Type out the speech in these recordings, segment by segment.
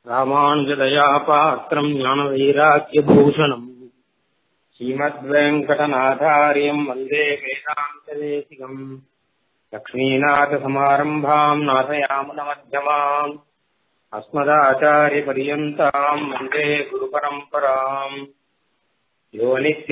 ராமானுஜதயா பாத்திரம் ஞானவைராக்கியபூஷணம் ஸ்ரீமத்வேங்கடநாதாரியம் வந்தே வேதாந்ததேசிகம் லக்ஷ்மீநாதசமாரம்பாம் நாசயாமுனமध्यமாம் अस्मदाचार्यपर्यन्ताम् वन्दे गुरुपरम्पराम् यो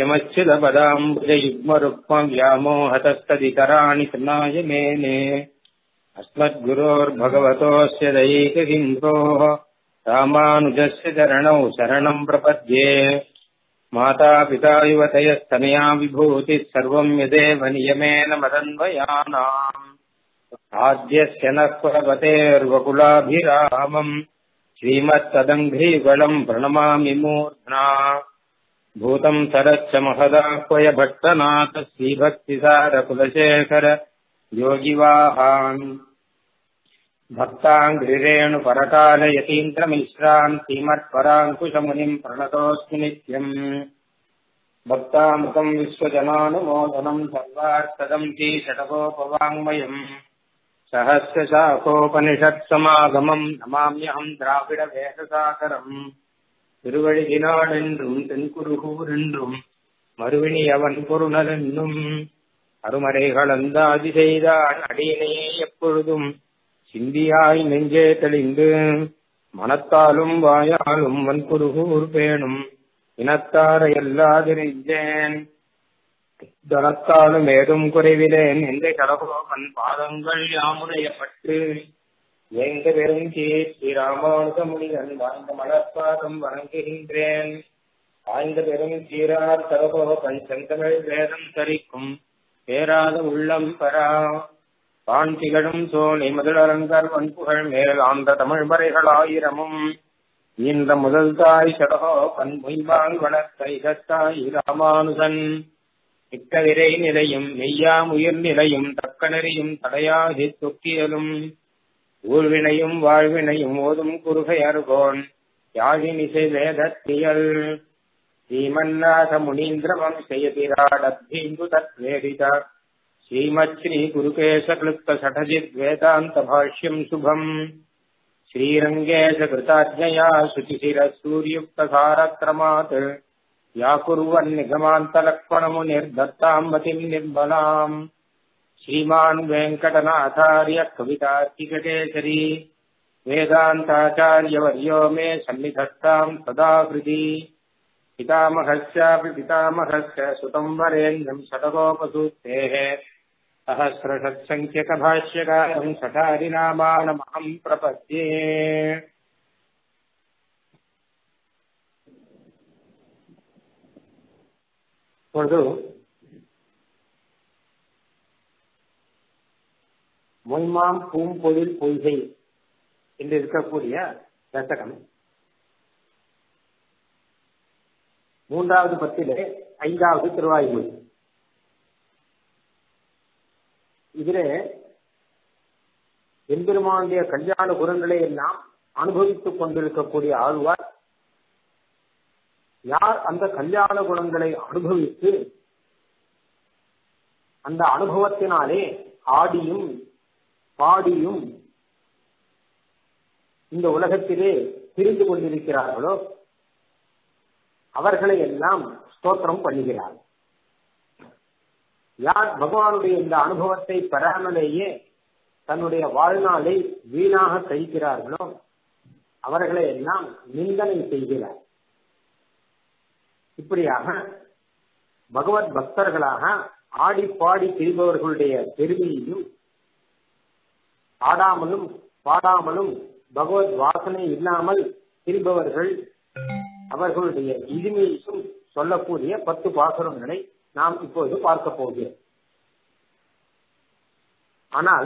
नित्यमच्युतपदाम्बुजयुग्मरुक्मव्यामोहतस्तदितराणि कृणाय मेने अस्मद्गुरोर्भगवतोऽस्य दैकसिन्धोः रामानुजस्य चरणौ शरणम् प्रपद्ये मातापिता युवतयस्तनया विभूतिः सर्वम् यदेव नियमेन मदन्वयानाम् आद्यस्य नः कुलपतेर्वकुलाभिरामम् श्रीमत्तदङ्घ्रीगणम् प्रणमामि मूर्ध्ना भूतम् सरच्च महदाह्वय भट्टनाथ श्रीभक्तिसारकुलशेखर योगिवाहान् भक्ताङ्घ्रिरेणुपरकालयतीन्द्रमिश्रान् श्रीमत्पराङ्कुशमुनिम् प्रणतोऽस्मि नित्यम् भक्तामृतम् विश्वजनानुमोदनम् सर्वार्थदम् श्रीषटकोपवाङ्मयम् सहस्रशाखोपनिषत्समागमम् नमाम्यहम् திராவிடவேதசாகரம் திருவழிதினாடென்றும் தென்குருகூரென்றும் மறுவினியவன் பொருணலென்னும் அருமறைகளந்தாதி செய்தான் அடியினையே எப்பொழுதும் சிந்தியாய் நெஞ்சே தெளிந்து மனத்தாலும் வாயாலும் வன்குருகூர் பேணும் இனத்தார எல்லாதிரிஞ்சேன் தனத்தாலும் ஏதும் குறைவிலேன் எந்த கடகோபன் பாதங்கள் யாமுடையப்பட்டு எங்க பெருங்கி ஸ்ரீராமானுஜ முனிதன் வாழ்ந்த மலர்பாதம் வணங்குகின்றேன் வாழ்ந்த பெரும் சீரார் கடகோபன் செந்தமிழ் வேதம் தரிக்கும் பேராத உள்ளம் பரா பான் திகழும் சோலை முதலரங்கர் வன்புகழ் மேல் ஆந்த தமிழ் மறைகள் ஆயிரமும் இந்த முதல் தாய் சடகோபன் மொய்வாங் வளர்த்த இதத்தாய் ராமானுஜன் மிக்க விரை நிலையும் மெய்யாம் உயிர் நிலையும் தக்க நெறியும் தடையாகி தொக்கியலும் ஊழ்வினையும் வாழ்வினையும் ஓதும் குறுகை அருகோன் யாழினிசை வேதத்தியல் ஸ்ரீமன்னாத முனீந்திர வம்சயதிராடத்தீந்து தத்வேதித ஸ்ரீமத் ஸ்ரீ குருகேச கிளுப்த சடஜித் வேதாந்த பாஷ்யம் சுபம் ஸ்ரீரங்கேಶ கிருதாஜயா சுச்சிசிர சூரியுக்த சாரக்ரமாத் या कुर्वन्निगमान्तलक्ष्मणमुनिर्दत्ताम् मतिम् निर्मलाम् श्रीमान् वेङ्कटनाथार्य कवितार्किककेसरी वेदान्ताचार्यवर्यो मे सन्निधत्ताम् सदा हृदि पितामहस्यापि पितामहस्य सुतम् वरेण्यम् शतकोपसूक्तेः सहस्रषट्सङ्ख्यकभाष्यकारम् सठारिनामानमहम् प्रपद्ये இப்பொழுது மொய்மாம் பூம்பொழில் பொய்கை என்று இருக்கக்கூடிய தசகம் மூன்றாவது பத்திலே ஐந்தாவது திருவாய்மொழி இதிலே எம்பெருமானுடைய கல்யாண குரங்களை எல்லாம் அனுபவித்துக் கொண்டிருக்கக்கூடிய ஆழ்வார் யார் அந்த கல்யாண குணங்களை அனுபவித்து அந்த அனுபவத்தினாலே ஆடியும் பாடியும் இந்த உலகத்திலே திரிந்து கொண்டிருக்கிறார்களோ அவர்களை எல்லாம் ஸ்தோத்திரம் பண்ணுகிறார் யார் பகவானுடைய இந்த அனுபவத்தை பெறாமலேயே தன்னுடைய வாழ்நாளை வீணாக கழிக்கிறார்களோ அவர்களை எல்லாம் நிந்தனை செய்கிறார் இப்படியாக பகவத் பக்தர்களாக ஆடி பாடி திரிபவர்களுடைய பெருமையையும் ஆடாமலும் பாடாமலும் பகவத் வாசனை இல்லாமல் திரிபவர்கள் அவர்களுடைய இனிமையையும் சொல்லக்கூடிய பத்து பாசுரங்களை நாம் இப்போது பார்க்க போகிறோம் ஆனால்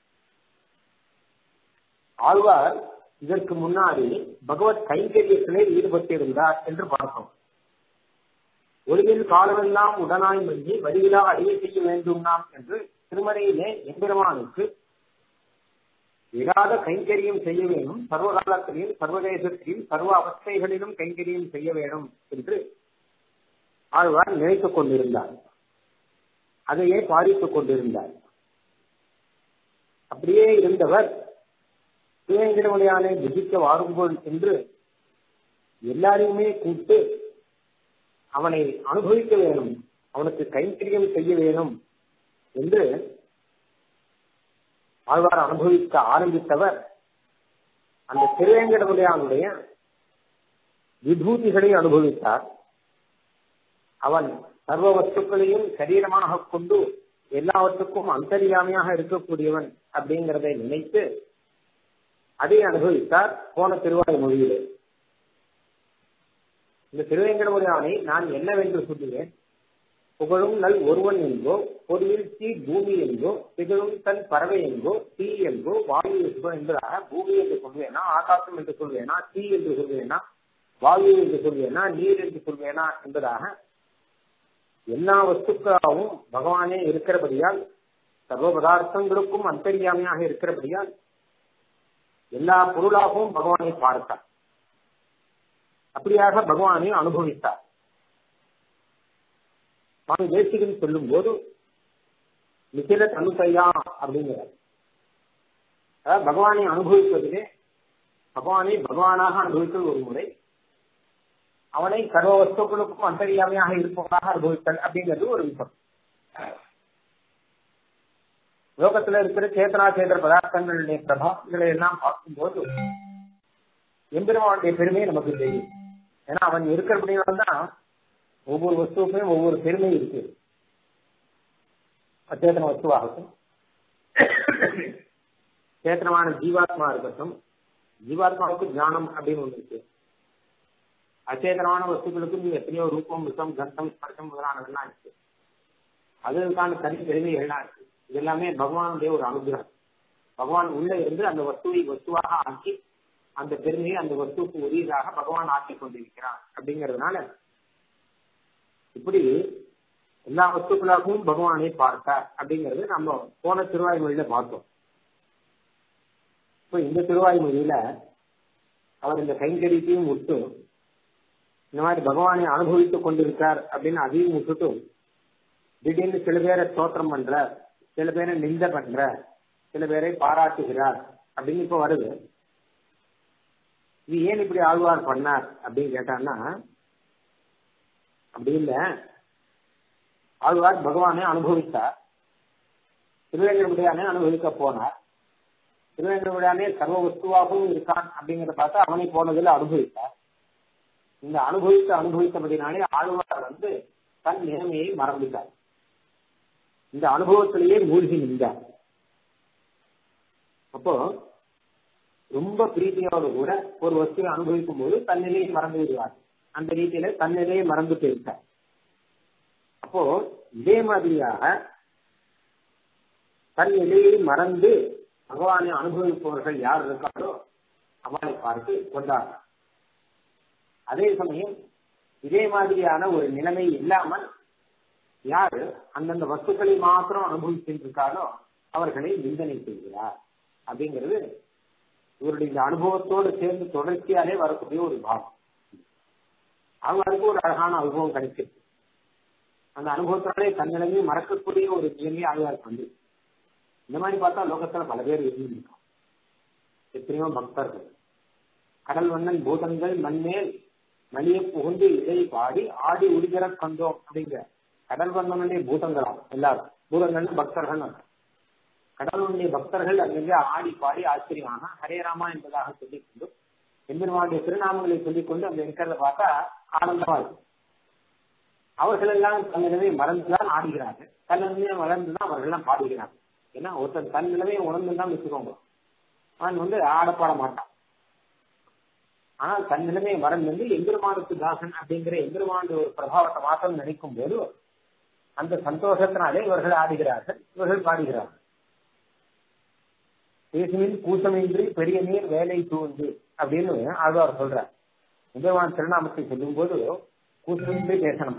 ஆழ்வார் இதற்கு முன்னாடி பகவத் கைங்கரியத்திலே ஈடுபட்டிருந்தார் என்று பார்த்தோம் ஒளிவில் காலமெல்லாம் உடனாய் மஞ்சி வடிவிலா அடியை செய்ய வேண்டும் நாம் என்று திருமறையிலே எம்பெருமானுக்கு விடாத கைங்கரியம் செய்ய வேண்டும் சர்வகாலத்திலையும் சர்வதேசத்திலும் சர்வ அவஸ்தைகளிலும் கைங்கரியம் செய்ய வேண்டும் என்று ஆழ்வார் நினைத்துக் கொண்டிருந்தார் அதையே பாதித்துக் கொண்டிருந்தார் அப்படியே இருந்தவர் திருவேங்கடமுடியானை புஜிக்க வாருங்கள் என்று எல்லாரையுமே கூப்பிட்டு அவனை அனுபவிக்க வேணும் அவனுக்கு கைங்கரியம் செய்ய வேணும் என்று ஆழ்வார் அனுபவிக்க ஆரம்பித்தவர் அந்த திருவேங்கடமுடியானுடைய விபூதிகளை அனுபவித்தார் அவன் சர்வ வஸ்துக்களையும் சரீரமாக கொண்டு எல்லாவற்றுக்கும் அந்தரியாமையாக இருக்கக்கூடியவன் அப்படிங்கிறதை நினைத்து அதை அனுபவித்தார் போன திருவாய் மொழியிலே இந்த திருவேங்கடமுடியானை நான் என்னவென்று சொல்லுவேன் புகழும் நல் ஒருவன் என்போ பொருளில் தீ பூமி என்போ திகழும் தன் பறவை என்போ தீ என்போ வாயு என்போ என்பதாக பூமி என்று சொல்வேனா ஆகாசம் என்று சொல்வேனா தீ என்று சொல்வேனா வாயு என்று சொல்வேனா நீர் என்று சொல்வேனா என்பதாக எல்லா வஸ்துக்களாகவும் பகவானே இருக்கிறபடியால் சர்வ பதார்த்தங்களுக்கும் அந்தரியாமையாக இருக்கிறபடியால் எல்லா பொருளாகவும் பகவானை பார்த்தார் அப்படியாக பகவானை அனுபவித்தார் சுவாமி தேசிகன் சொல்லும் போது நிசில தனுசையா அப்படிங்கிறார் அதாவது பகவானை அனுபவிப்பதிலே பகவானை பகவானாக அனுபவித்தல் ஒரு முறை அவனை சர்வ வஸ்துக்களுக்கும் அந்தரியாமையாக இருப்பவனாக அனுபவித்தல் அப்படிங்கிறது ஒரு விஷயம் லோகத்துல இருக்கிற சேத்தனா சேதர பதார்த்தங்களுடைய பிரபாவங்களை எல்லாம் பார்க்கும்போது எம்பெருமானுடைய பெருமை நமக்கு தெரியும் ஏன்னா அவன் இருக்கிறபடினால தான் ஒவ்வொரு வஸ்துவுக்கும் ஒவ்வொரு பெருமை இருக்கு அச்சேதன வஸ்துவாகட்டும் சேத்தனமான ஜீவாத்மா இருக்கட்டும் ஜீவாத்மாவுக்கு ஞானம் அப்படின்னு ஒண்ணு இருக்கு அச்சேதனமான வஸ்துக்களுக்கும் எத்தனையோ ரூபம் விஷம் கந்தம் ஸ்பர்சம் முதலானதெல்லாம் இருக்கு அதுக்கான தனி பெருமைகள்லாம் இருக்கு இது எல்லாமே பகவானுடைய ஒரு அனுகிரகம் பகவான் உள்ள இருந்து அந்த வஸ்துவை வஸ்துவாக ஆக்கி அந்த பெருமையை அந்த வஸ்துக்கு உரியதாக பகவான் ஆக்கி கொண்டிருக்கிறான் அப்படிங்கிறதுனால இப்படி எல்லா வஸ்துக்களாகவும் பகவானை பார்த்தார் அப்படிங்கிறது நம்ம போன திருவாய்மொழியில பார்த்தோம் இப்போ இந்த திருவாய்மொழியில அவர் இந்த கைங்கரியத்தையும் விட்டு இந்த மாதிரி பகவானை அனுபவித்துக் கொண்டிருக்கார் அப்படின்னு அதையும் விட்டுட்டு திடீர்னு சில பேரை தோற்றம் பண்ற சில பேரை நிந்த பண்ற சில பேரை பாராட்டுகிறார் அப்படின்னு இப்ப வருது இது ஏன் இப்படி ஆழ்வார் பண்ணார் அப்படின்னு கேட்டான்னா அப்படி இல்ல ஆழ்வார் பகவானை அனுபவித்தார் திருவேங்கடமுடியானே அனுபவிக்க போனார் திருவேங்கடமுடியானே சர்வ வஸ்துவாகவும் இருக்கான் அப்படிங்கிறத பார்த்தா அவனை போனதில் அனுபவித்தார் இந்த அனுபவித்த அனுபவித்தபடினாலே ஆழ்வார் வந்து தன் நிலைமையை மறந்துட்டார் இந்த அனுபவத்திலேயே மூழ்கி நின்றார் அப்போ ரொம்ப பிரீத்தியோடு கூட ஒரு வஸ்துவை அனுபவிக்கும் போது தன்னிலையை மறந்து விடுவார் அந்த ரீதியில தன்னிலையை மறந்து போயிருக்கார் அப்போ இதே மாதிரியாக தன் நிலையை மறந்து பகவானை அனுபவிப்பவர்கள் யார் இருக்காரோ அவளை பார்த்து கொண்டார் அதே சமயம் இதே மாதிரியான ஒரு நிலைமை இல்லாமல் யாரு அந்தந்த வஸ்துக்களை மாத்திரம் அனுபவிச்சிருக்காரோ அவர்களை நிந்தனை செய்கிறார் அப்படிங்கிறது இவருடைய இந்த அனுபவத்தோடு சேர்ந்து தொடர்ச்சியாலே வரக்கூடிய ஒரு பாவம் அவங்களுக்கு ஒரு அழகான அனுபவம் கிடைச்சிருக்கு அந்த அனுபவத்தினாலே தன்னிலைமையும் மறக்கக்கூடிய ஒரு நிலைமை ஆழ்வாருக்கு வந்து இந்த மாதிரி பார்த்தா லோகத்துல பல பேர் இருந்திருக்கான் எத்தனையோ பக்தர்கள் கடல் வண்ணன் பூதங்கள் மண்மேல் மணிய புகுந்து இதை பாடி ஆடி உடிகிற கண்டோம் அப்படிங்கிற கடல் வண்ணனுடைய பூதங்களாம் எல்லாரும் பூதங்கள் பக்தர்கள் கடவுளுடைய பக்தர்கள் அங்கிருந்து ஆடி பாடி ஆச்சரியமாக ஹரே ராமா என்பதாக சொல்லிக் கொண்டு எம்பெருமானுடைய திருநாமங்களை சொல்லிக் கொண்டு அங்க இருக்கிறத பார்த்தா ஆனந்தமா இருக்கும் அவர்கள் எல்லாம் தன்னிலவை மறந்துதான் ஆடுகிறார்கள் தன்னிலமையை மறந்துதான் அவர்கள் எல்லாம் பாடுகிறார்கள் ஏன்னா ஒருத்தன் தன் நிலைமையை உணர்ந்துதான் வச்சுக்கோங்க அவன் வந்து ஆடப்பாட மாட்டான் ஆனால் தன் நிலைமையை மறந்து வந்து எம்பெருமானுக்கு தாசன் அப்படிங்கிற எம்பெருமானுடைய ஒரு பிரபாவத்தை மாத்திரம் நினைக்கும் போது அந்த சந்தோஷத்தினாலே இவர்கள் ஆடுகிறார்கள் இவர்கள் பாடுகிறார்கள் பேசுமின் கூட்டமின்றி பெரிய நீர் வேலை தூண்டு அப்படின்னு ஆழ்வார் சொல்றார் எம்பெருமான் திருநாமத்தை சொல்லும் போது கூட்டமின்றி பேசணும்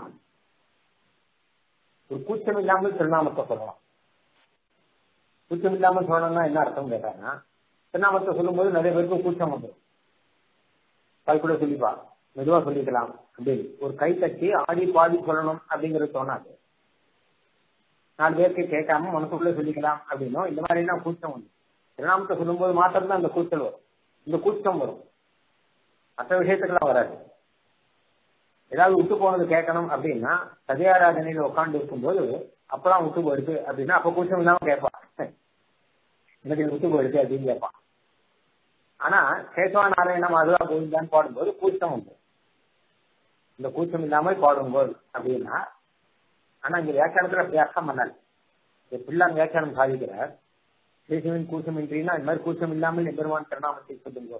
ஒரு கூச்சம் இல்லாமல் திருநாமத்தை சொல்லலாம் கூச்சம் இல்லாமல் சொல்லணும்னா என்ன அர்த்தம் கேட்டாங்கன்னா திருநாமத்தை சொல்லும் போது நிறைய பேருக்கு கூச்சம் வந்துடும் அது கூட சொல்லிப்பா மெதுவா சொல்லிக்கலாம் அப்படின்னு ஒரு கை தட்டி ஆடி பாடி சொல்லணும் அப்படிங்கிறது தோணாது நாலு பேருக்கு கேட்காம மனசுக்குள்ள சொல்லிக்கலாம் அப்படின்னும் இந்த மாதிரி எல்லாம் கூச்சம் வந்து திருநாமத்தை சொல்லும்போது மாத்திரம் தான் அந்த கூச்சல் வரும் இந்த கூச்சம் வரும் மற்ற விஷயத்துக்கெல்லாம் வராது ஏதாவது விட்டு போனது கேட்கணும் அப்படின்னா சதியாராதனையில உட்காந்து இருக்கும்போது அப்பதான் விட்டு போயிடுது அப்படின்னா அப்ப கூச்சம் இல்லாம கேட்பான் எனக்கு இது விட்டு போயிடுது அப்படின்னு கேட்பான் ஆனா கேசவா நாராயண மாதவா கோவிந்தான்னு பாடும்போது கூச்சம் உண்டு இந்த கூச்சம் இல்லாமல் பாடும்போது அப்படின்னா ஆனா இங்க வியாக்கியானத்துல வியாக்கம் பண்ணல இந்த பிள்ளான் வியாக்கியானம் சாதிக்கிறார் தேசமின் கூச்சமின்றினா இந்த மாதிரி கூச்சம் இல்லாமல் எம்பெருமான் திருநாமத்தை சொல்லுங்க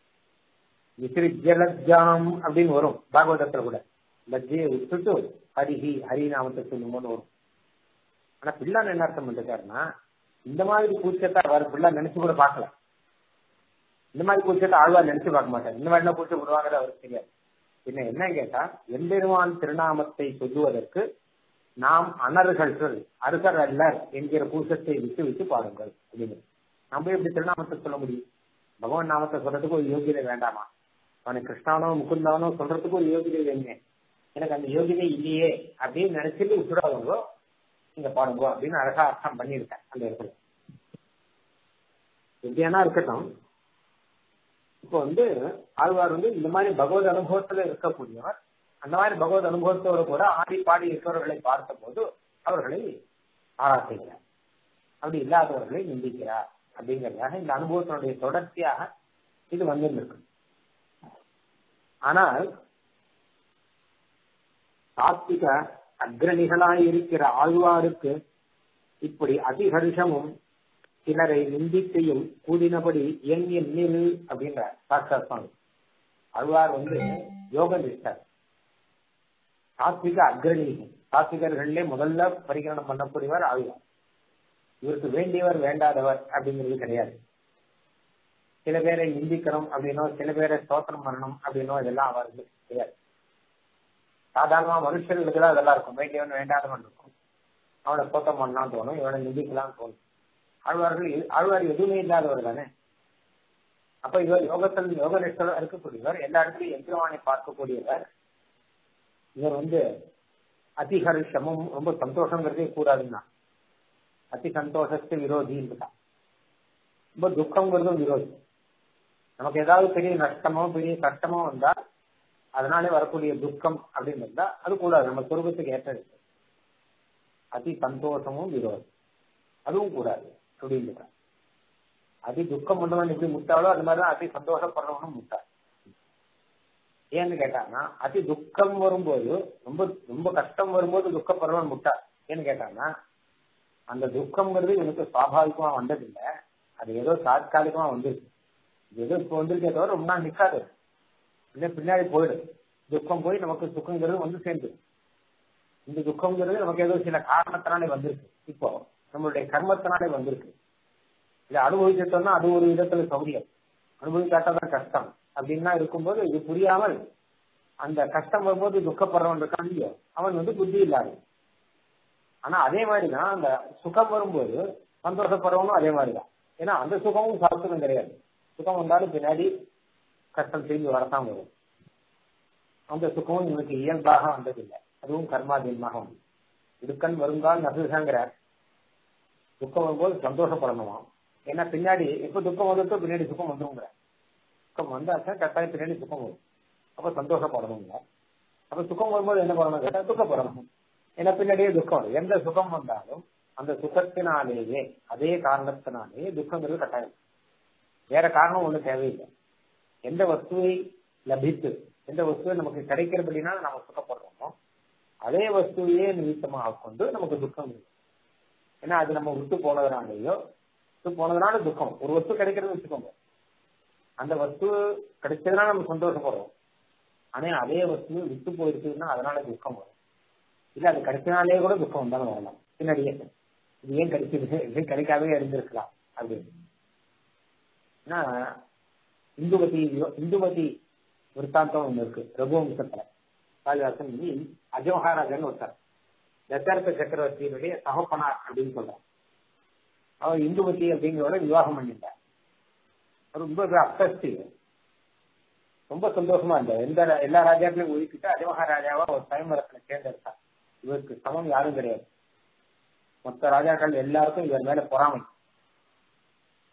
விசிறிஜலஜாம் அப்படின்னு வரும் பாகவதத்துல கூட லஜ்ஜையை விட்டுட்டு ஹரிஹி ஹரிநாமத்தை சொல்லும்போது வரும் ஆனா பிள்ளான் என்ன அர்த்தம் பண்ணிருக்காருன்னா இந்த மாதிரி கூச்சத்தை அவர் பிள்ளை நினைச்சு கூட பார்க்கல இந்த மாதிரி கூச்சத்தை ஆழ்வார் நினைச்சு பார்க்க மாட்டார் இந்த மாதிரி கூச்சம் விடுவாங்கிறது அவருக்கு தெரியாது என்ன என்ன கேட்டா எம்பெருமான் திருநாமத்தை சொல்லுவதற்கு நாம் அனர்கள் அருகர் அல்லர் என்கிற கூச்சத்தை விட்டு விட்டு பாடுங்கள் அப்படின்னு நம்ம எப்படி திருநாமத்தை சொல்ல முடியும் பகவான் நாமத்தை சொல்றதுக்கு ஒரு யோகியதை வேண்டாமா அவனுக்கு கிருஷ்ணானோ முகுந்தானோ சொல்றதுக்கு ஒரு யோகிதை வேணுமே எனக்கு அந்த யோகிதை இல்லையே அப்படின்னு நினைச்சிட்டு விட்டுடாதவங்க நீங்க பாடுங்க அப்படின்னு அழகா அர்த்தம் பண்ணியிருக்கேன் அந்த இடத்துல எப்படியானா இருக்கட்டும் இப்போ வந்து ஆழ்வார் வந்து இந்த மாதிரி பகவத் அனுபவத்துல இருக்கக்கூடியவர் அந்த மாதிரி பகவத் அனுபவத்தோடு கூட ஆடி பாடி இருக்கிறவர்களை பார்த்த போது அவர்களை ஆராய்கிறார் அப்படி இல்லாதவர்களை நிந்திக்கிறார் அப்படிங்கிறதாக இந்த அனுபவத்தினுடைய தொடர்ச்சியாக இது வந்துருக்கு ஆனால் சாத்விக அக்ரணிகளாய் இருக்கிற ஆழ்வாருக்கு இப்படி அதிகர்ஷமும் சிலரை நிந்தித்தையும் கூடினபடி என் எண்ணில் அப்படின்றார் சாஸ்திர சுவாமி ஆழ்வார் வந்து யோக நிஷ்டர் சாத்விக அக்ரணிகள் சாத்விகர்களே முதல்ல பரிகரணம் பண்ணக்கூடியவர் ஆழ்வார் இவருக்கு வேண்டியவர் வேண்டாதவர் அப்படிங்கிறது கிடையாது சில பேரை நிந்திக்கணும் அப்படின்னோ சில பேரை ஸ்தோத்திரம் பண்ணணும் அப்படின்னோ இதெல்லாம் அவருக்கு கிடையாது சாதாரணமா மனுஷர்களுக்கு தான் அதெல்லாம் இருக்கும் வேண்டியவன் வேண்டாதவன் இருக்கும் அவனை ஸ்தோத்திரம் பண்ணலாம் தோணும் இவனை நிந்திக்கலாம் தோணும் ஆழ்வார்கள் ஆழ்வார் எதுவுமே இல்லாதவர் தானே அப்ப இவர் யோகத்தில் யோக நிஷ்டர் இருக்கக்கூடியவர் எல்லா இடத்துலையும் எந்திரவானை பார்க்கக்கூடியவர் இவர் வந்து அதிகர்ஷமும் ரொம்ப சந்தோஷங்கிறதே கூடாதுன்னா அதி சந்தோஷத்து விரோதின்னு தான் ரொம்ப துக்கங்கிறதும் விரோதி நமக்கு ஏதாவது பெரிய நஷ்டமோ பெரிய கஷ்டமோ வந்தா அதனாலே வரக்கூடிய துக்கம் அப்படின்னு இருந்தா அது கூடாது நம்ம சொருபத்துக்கு ஏற்றது அதி சந்தோஷமும் விரோதம் அதுவும் கூடாது அப்படின்னு அதி துக்கம் பண்ணவன் எப்படி முட்டாளோ அது மாதிரிதான் அதி சந்தோஷப்படுறவனும் முட்டாள் ஏன்னு கேட்டாங்கன்னா அதி துக்கம் வரும்போது ரொம்ப ரொம்ப கஷ்டம் வரும்போது துக்கப்படுறவன் முட்டாள் ஏன்னு கேட்டாங்கன்னா அந்த துக்கம்ங்கிறது எனக்கு சுவாபாவிகமா வந்ததில்லை அது ஏதோ தாற்காலிகமா வந்துருக்கு ஏதோ இப்போ வந்திருக்கே தவிர ரொம்ப நாள் நிக்காது இல்லை பின்னாடி போயிடும் துக்கம் போய் நமக்கு சுக்கங்கிறது வந்து சேர்ந்து இந்த துக்கம்ங்கிறது நமக்கு ஏதோ சில காரணத்தினாலே வந்திருக்கு இப்போ நம்மளுடைய கர்மத்தினாலே வந்திருக்கு இல்ல அனுபவிச்சிட்டோம்னா அது ஒரு விதத்துல சௌரியம் அனுபவிக்காட்டதான் கஷ்டம் அப்படின்னா இருக்கும்போது இது புரியாமல் அந்த கஷ்டம் வரும்போது துக்கப்படுறவன் இருக்கான் இல்லையோ அவன் வந்து புத்தி இல்லாத ஆனா அதே மாதிரிதான் அந்த சுகம் வரும்போது சந்தோஷப்படுறவனும் அதே மாதிரிதான் ஏன்னா அந்த சுகமும் சாஸ்திரம் கிடையாது சுகம் வந்தாலும் பின்னாடி கஷ்டம் திரும்பி வரத்தான் வரும் அந்த சுகமும் இவனுக்கு இயல்பாக வந்ததில்லை அதுவும் கர்மாதீனமாக வந்து இடுக்கண் வருங்கால் நசுகிறார் துக்கம் வரும்போது சந்தோஷப்படணுமா ஏன்னா பின்னாடி எப்ப துக்கம் வந்துட்டோ பின்னாடி சுகம் வந்துருங்கிற துக்கம் வந்தாச்சா கட்டாயம் பின்னாடி சுகம் வரும் அப்ப சந்தோஷப்படணுங்க அப்ப சுகம் வரும்போது என்ன பண்ணணும் கேட்டா துக்கப்படணும் ஏன்னா பின்னாடியே துக்கம் வரும் எந்த சுகம் வந்தாலும் அந்த சுகத்தினாலேயே அதே காரணத்தினாலேயே துக்கங்கிறது கட்டாயம் வேற காரணம் ஒண்ணு தேவையில்லை எந்த வஸ்துவை லபித்து எந்த வஸ்துவை நமக்கு கிடைக்கிறபடினா நம்ம சுகப்படுறோமோ அதே வஸ்துவையே நிமித்தமாக கொண்டு நமக்கு துக்கம் இருக்கு ஏன்னா அது நம்ம விட்டு போனதுனாலேயோ விட்டு போனதுனால துக்கம் ஒரு வஸ்து கிடைக்கிறது வச்சுக்கோங்க அந்த வஸ்து கிடைச்சதுனால நம்ம சந்தோஷப்படுறோம் ஆனா அதே வஸ்து விட்டு போயிருக்குதுன்னா அதனால துக்கம் வரும் இல்ல அது கிடைச்சனாலே கூட துக்கம் வந்தாலும் வரலாம் பின்னாடியே இது ஏன் கிடைச்சது இது கிடைக்காதே இருந்திருக்கலாம் அப்படின்னு ஏன்னா இந்துமதி இந்துமதி விற்த்தாந்தம் ஒண்ணு இருக்கு ரகுவம்சத்துல காளிதாசன் அஜோஹாராஜன் ஒருத்தர் தசரத சக்கரவர்த்தியினுடைய தகப்பனார் அப்படின்னு சொல்றான் அவர் இந்துமதி அப்படிங்கிறவரை விவாகம் பண்ணிட்டார் ரொம்ப அப்தஸ்தி ரொம்ப சந்தோஷமா இருந்தார் எந்த எல்லா ராஜாக்களையும் ஒதுக்கிட்டு அஜமஹாராஜாவா ஒரு தலைமுறத்துல தேர்ந்தெடுத்தார் இவருக்கு சமம் யாரும் கிடையாது மொத்த ராஜாக்கள் எல்லாருக்கும் இவர் மேல பொறாமை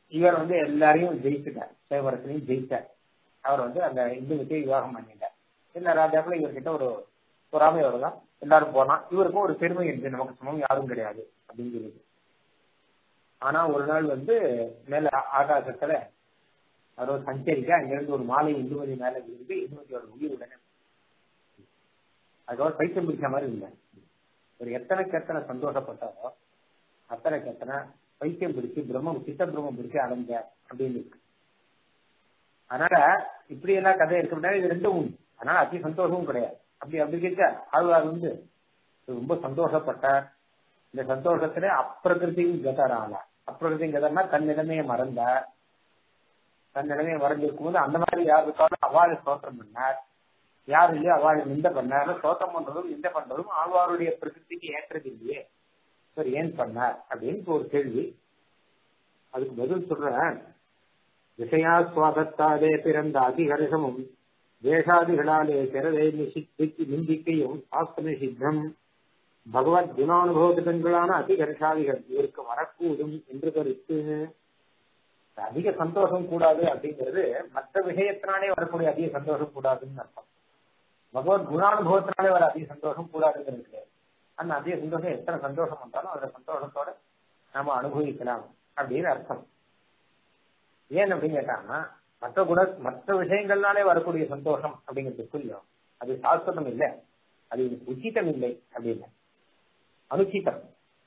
இவர் வந்து எல்லாரையும் ஜெயிச்சுட்டார் சேவரத்திலையும் ஜெயிச்சார் அவர் வந்து அந்த இந்துவுக்கு விவாகம் பண்ணிட்டார் எல்லா ராஜாக்களும் இவர்கிட்ட ஒரு பொறாமையோட தான் எல்லாரும் போனா இவருக்கும் ஒரு பெருமை இருக்கு நமக்கு சமம் யாரும் கிடையாது அப்படின்னு சொல்லுது ஆனா ஒரு நாள் வந்து மேல ஆகாசத்துல அவர் சஞ்சரிக்க அங்கிருந்து ஒரு மாலை இந்துமதி மேல விழுந்து இந்துமதியோட உயிர் உடனே அதுக்கப்புறம் பைத்தியம் பிடிச்ச மாதிரி இல்லை ஒரு எத்தனைக்கு எத்தனை சந்தோஷப்பட்டாரோ அத்தனைக்கு எத்தனை பைத்தியம் பிடிச்சு பிரம்மம் சித்த பிரம்மம் பிடிச்சு அடைஞ்ச அப்படின்னு இருக்கு அதனால இப்படி எல்லாம் கதை இருக்க முடியாது இது ரெண்டும் உண்டு அதனால அதி சந்தோஷமும் கிடையாது அப்படி அப்படி கேட்க ஆழ்வார் வந்து ரொம்ப சந்தோஷப்பட்டார் இந்த சந்தோஷத்துல அப்பிரகிருதியும் கதரால அப்பிரகிருதியும் கதர்னா தன் நிலைமையை மறந்தார் தன் நிலைமையை மறந்திருக்கும் போது அந்த மாதிரி யார் இருக்காலும் அவாழ ஸ்தோத்திரம் பண்ணார் யார் இல்லையோ அவாழ நிந்த பண்ணார் ஸ்தோத்திரம் பண்றதும் நிந்த பண்றதும் ஆழ்வாருடைய பிரகிருதிக்கு ஏற்றது இல்லையே சரி ஏன் பண்ணார் அப்படின்னு ஒரு கேள்வி அதுக்கு பதில் சொல்றேன் விஷயா சுவாகத்தாலே பிறந்த அதிகர்ஷமும் வேஷாதிகளாலே பிறரை நிஷித்து நிந்திக்கையும் சாஸ்திர நிஷித்தம் பகவத் குணானுபவத்திடங்களான அதிகர்ஷாதிகள் இவருக்கு வரக்கூடும் என்று கருத்து அதிக சந்தோஷம் கூடாது அப்படிங்கிறது மற்ற விஷயத்தினாலே வரக்கூடிய அதிக சந்தோஷம் கூடாதுன்னு அர்த்தம் பகவத் குணானுபவத்தினாலே வர அதிக சந்தோஷம் கூடாதுங்கிறது கிடையாது அந்த அதிக சந்தோஷம் எத்தனை சந்தோஷம் வந்தாலும் அந்த சந்தோஷத்தோட நாம அனுபவிக்கலாம் அப்படின்னு அர்த்தம் ஏன் அப்படின்னு கேட்டாங்கன்னா மற்ற குண மற்ற விஷயங்கள்னாலே வரக்கூடிய சந்தோஷம் அப்படிங்கிறது புரியும் அது சாஸ்வதம் இல்லை அது உச்சிதம் இல்லை அப்படின்னு அனுச்சிதம்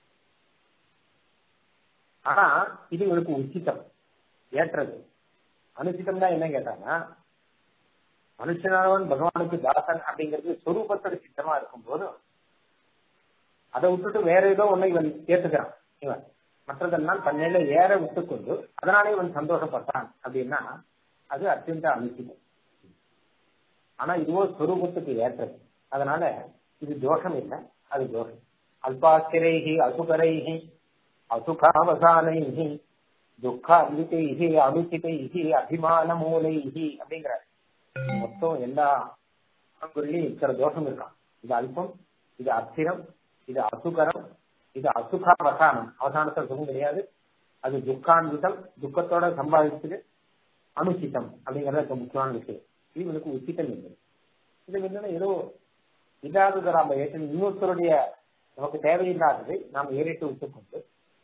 ஆனா இது இவருக்கு உச்சிதம் ஏற்றது அனுச்சிதம் தான் என்ன கேட்டாங்கன்னா மனுஷனானவன் பகவானுக்கு தாசன் அப்படிங்கிறது சொரூபத்தோட சித்தமா இருக்கும் போது அதை விட்டுட்டு வேற ஏதோ ஒண்ணு இவன் ஏத்துக்கிறான் இவன் மற்றதெல்லாம் தன்னில ஏற விட்டுக்கொண்டு அதனாலே இவன் சந்தோஷப்பட்டான் அப்படின்னா அது அத்தியந்த அனுச்சிதம் ஆனா இதுவோ ஸ்வரூபத்துக்கு ஏற்றது அதனால இது தோஷம் இல்லை அது தோஷம் அல்பாஸ்திரைஹி அசுகரைஹி அசுகாவசானைஹி துக்காந்திதைஹி அனுச்சிதைஹி அபிமான மூலைஹி அப்படிங்கிறார் மொத்தம் எல்லா அங்குள்ளையும் இத்தனை தோஷம் இருக்கான் இது அல்பம் இது அத்திரம் இது அசுகரம் இது அசுகாவசானம் அவசானத்தில் சுகம் கிடையாது அது துக்கான்விதம் துக்கத்தோட சம்பாதிச்சது அனுச்சிதம் அப்படிங்கறது முக்கியமான விஷயம் இது இவனுக்கு உச்சிதம் இல்லை இது என்னன்னா ஏதோ இல்லாததை நாம ஏற்று இன்னொருத்தருடைய நமக்கு தேவையில்லாததை நாம் ஏறிட்டு விட்டுக்கொண்டு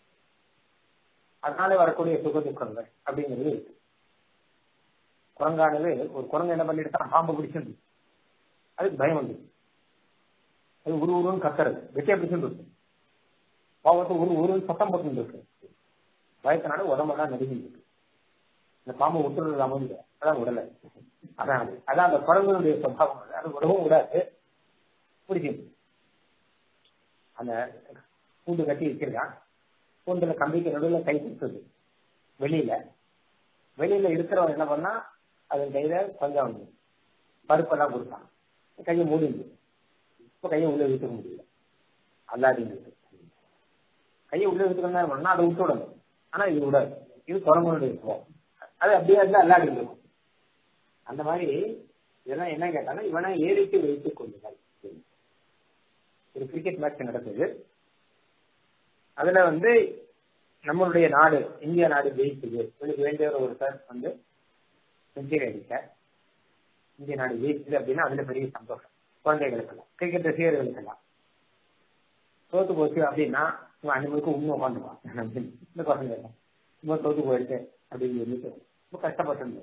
அதனால வரக்கூடிய சுக துக்கங்கள் அப்படிங்கிறது இருக்கு குரங்கானது ஒரு குரங்கு என்ன பண்ணிட்டு பாம்பு பிடிச்சிருந்து அதுக்கு பயம் வந்து அது ஒரு உருவம் கத்துறது வெட்டியா பிடிச்சிருந்து பாவத்தை ஒரு உருவம் சத்தம் போட்டு இருக்கு பயத்தினால உடம்பெல்லாம் நடுங்கிட்டு இருக்கு இந்த பாம்பு விட்டுறது அமைஞ்ச அதான் உடலை அதான் அது அதான் அந்த குரங்களுடைய சுவாவம் அது உடவும் விடாது பிடிச்சிருக்கு அந்த கூண்டு கட்டி வச்சிருக்கான் கூண்டுல கம்பிக்கு நடுவில் கை கொடுத்தது வெளியில வெளியில இருக்கிறவன் என்ன பண்ணா அதன் கையில கொஞ்சம் பருப்பெல்லாம் கொடுத்தான் கையை மூடிந்து இப்ப கையை உள்ள விட்டுக்க முடியல அல்லாடிங்கிறது கையை உள்ள விட்டுக்கணும் என்ன பண்ணா அதை விட்டு விடணும் ஆனா இது விடாது இது குரங்களுடைய சுவாவம் அது அப்படியே இருந்தா அல்லாடி இருக்கும் அந்த மாதிரி இதெல்லாம் என்ன கேட்டாலும் இவனை ஏறிட்டு வைத்துக் கொள்ளுங்கள் ஒரு கிரிக்கெட் மேட்ச் நடக்குது அதுல வந்து நம்மளுடைய நாடு இந்திய நாடு ஜெயிச்சுது இவனுக்கு வேண்டிய ஒரு சார் வந்து செஞ்சுரி அடிக்க இந்திய நாடு ஜெயிச்சுது அப்படின்னா அதுல பெரிய சந்தோஷம் குழந்தைகளுக்கெல்லாம் கிரிக்கெட் ரசிகர்களுக்கெல்லாம் தோத்து போச்சு அப்படின்னா இவன் அன்னைக்கு உண்மை உட்காந்துப்பான் இந்த குழந்தை இவன் தோத்து போயிடுச்சு அப்படின்னு சொல்லிட்டு ரொம்ப கஷ்டப்பட்டு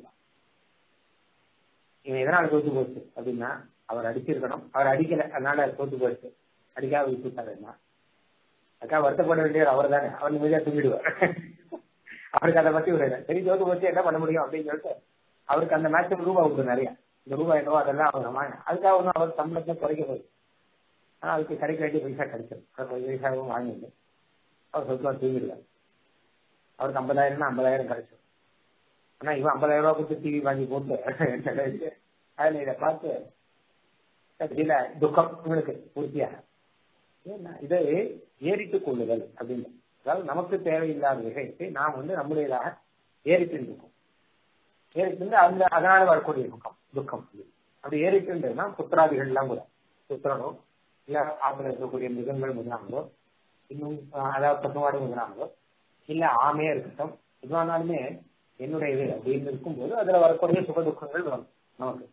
இவன் எதனால தோத்து போச்சு அப்படின்னா அவர் அடிச்சிருக்கணும் அவர் அடிக்கல அதனால தோத்து போயிடுச்சு அடிக்காம விட்டுட்டாருன்னா அக்கா வருத்தப்பட வேண்டியவர் அவர் தானே அவர் நிம்மதியா தூங்கிடுவார் அவருக்கு அதை பத்தி ஒரு சரி தோத்து போச்சு என்ன பண்ண முடியும் அப்படின்னு சொல்லிட்டு அவருக்கு அந்த மேட்ச் ரூபா உண்டு நிறைய இந்த ரூபாய் என்னவோ அதெல்லாம் அவர் அதுக்காக ஒன்றும் அவர் சம்பளத்தை குறைக்க போகுது ஆனா அதுக்கு கிடைக்க வேண்டிய பைசா கிடைச்சது அவர் பைசாவும் வாங்கிட்டு அவர் சொத்துவா தூங்கிடுவார் அவருக்கு ஐம்பதாயிரம்னா ஐம்பதாயிரம் கிடைச்சது ஆனா இவன் ஐம்பதாயிரம் ரூபாய் கொடுத்து டிவி வாங்கி போட்டு அதுல இதை பார்த்து கடைசியில துக்கம் இவனுக்கு பூர்த்தியாக இதை ஏறிட்டுக் கொள்ளுதல் அப்படின்னு அதாவது நமக்கு தேவையில்லாத விஷயத்தை நாம் வந்து நம்முடையதாக ஏறிட்டு இருக்கோம் ஏறிட்டு அந்த அதனால வரக்கூடிய துக்கம் துக்கம் அப்படி ஏறிட்டுன்றதுனா புத்திராதிகள் எல்லாம் கூட புத்திரனோ இல்ல ஆத்துல இருக்கக்கூடிய மிருகங்கள் முதலாங்களோ இன்னும் அதாவது பசுமாடு முதலாங்களோ இல்ல ஆமையா இருக்கட்டும் எதுவானாலுமே என்னுடையது அப்படின்னு இருக்கும்போது அதுல வரக்கூடிய சுக துக்கங்கள் வரும் நமக்கு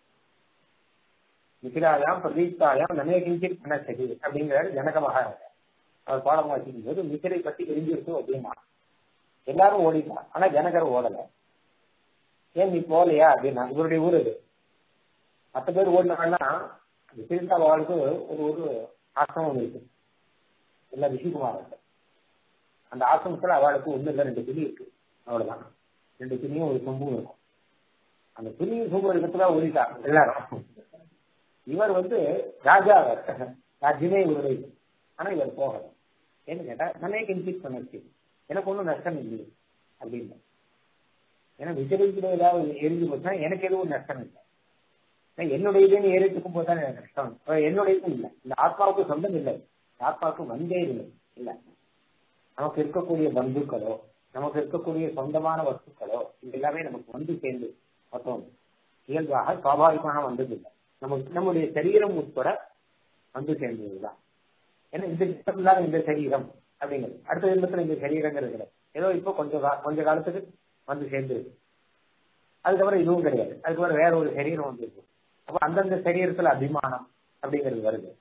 மிதிராயாம் பிரதீப்தாயாம் நமே கிஞ்சித் பண்ணச்சதி அப்படிங்கிறாரு ஜனக மகாராஜா அவர் பாடம் வாசிக்கும் போது மிதிரை பத்தி தெரிஞ்சிருக்கும் அப்படின்னா எல்லாரும் ஓடிட்டான் ஆனா ஜனகர் ஓடல ஏன் நீ போகலையா அப்படின்னா இவருடைய ஊர் இது மற்ற பேர் ஓடினாங்கன்னா மிதிரிந்தா வாழ்க்கை ஒரு ஒரு ஆசிரமம் இருக்கு இல்ல ரிஷிகுமார் அந்த ஆசிரமத்துல அவளுக்கு ஒண்ணு இல்ல ரெண்டு துணி இருக்கு அவ்வளவுதான் ரெண்டு துணியும் ஒரு சொம்பும் இருக்கும் அந்த துணியும் சொம்பு இருக்கிறதுல ஓடிட்டா எல்லாரும் இவர் வந்து ராஜா ராஜ்யமே இவருடைய ஆனா இவர் போகல ஏன்னு கேட்டா நானே கிஞ்சித் பண்ணிச்சு எனக்கு ஒன்றும் நஷ்டம் இல்லையே அப்படின்னு ஏன்னா விஜயத்துல ஏதாவது எரிஞ்சு போச்சா எனக்கு எதுவும் நஷ்டம் இல்லை என்னுடைய இதுன்னு ஏறிட்டுக்கும் போது தான் எனக்கு நஷ்டம் என்னுடைய இது இல்லை இந்த ஆத்மாவுக்கு சொந்தம் இல்லை ஆத்மாவுக்கு வந்தே இல்லை இல்லை நமக்கு இருக்கக்கூடிய பந்துக்களோ நமக்கு இருக்கக்கூடிய சொந்தமான வஸ்துக்களோ இது எல்லாமே நமக்கு வந்து சேர்ந்து மொத்தம் இயல்பாக சுவாபாவிகமாக வந்தது இல்லை நமக்கு நம்முடைய சரீரம் உட்பட வந்து சேர்ந்ததுதான் ஏன்னா இந்த ஜென்மத்துல இந்த சரீரம் அப்படிங்கிறது அடுத்த ஜென்மத்துல இந்த சரீரங்கிறது கிடையாது ஏதோ இப்போ கொஞ்சம் கொஞ்ச காலத்துக்கு வந்து சேர்ந்துருக்கு அதுக்கப்புறம் இதுவும் கிடையாது அதுக்கப்புறம் வேற ஒரு சரீரம் வந்துருக்கு அப்ப அந்தந்த சரீரத்துல அபிமானம் அப்படிங்கிறது வருது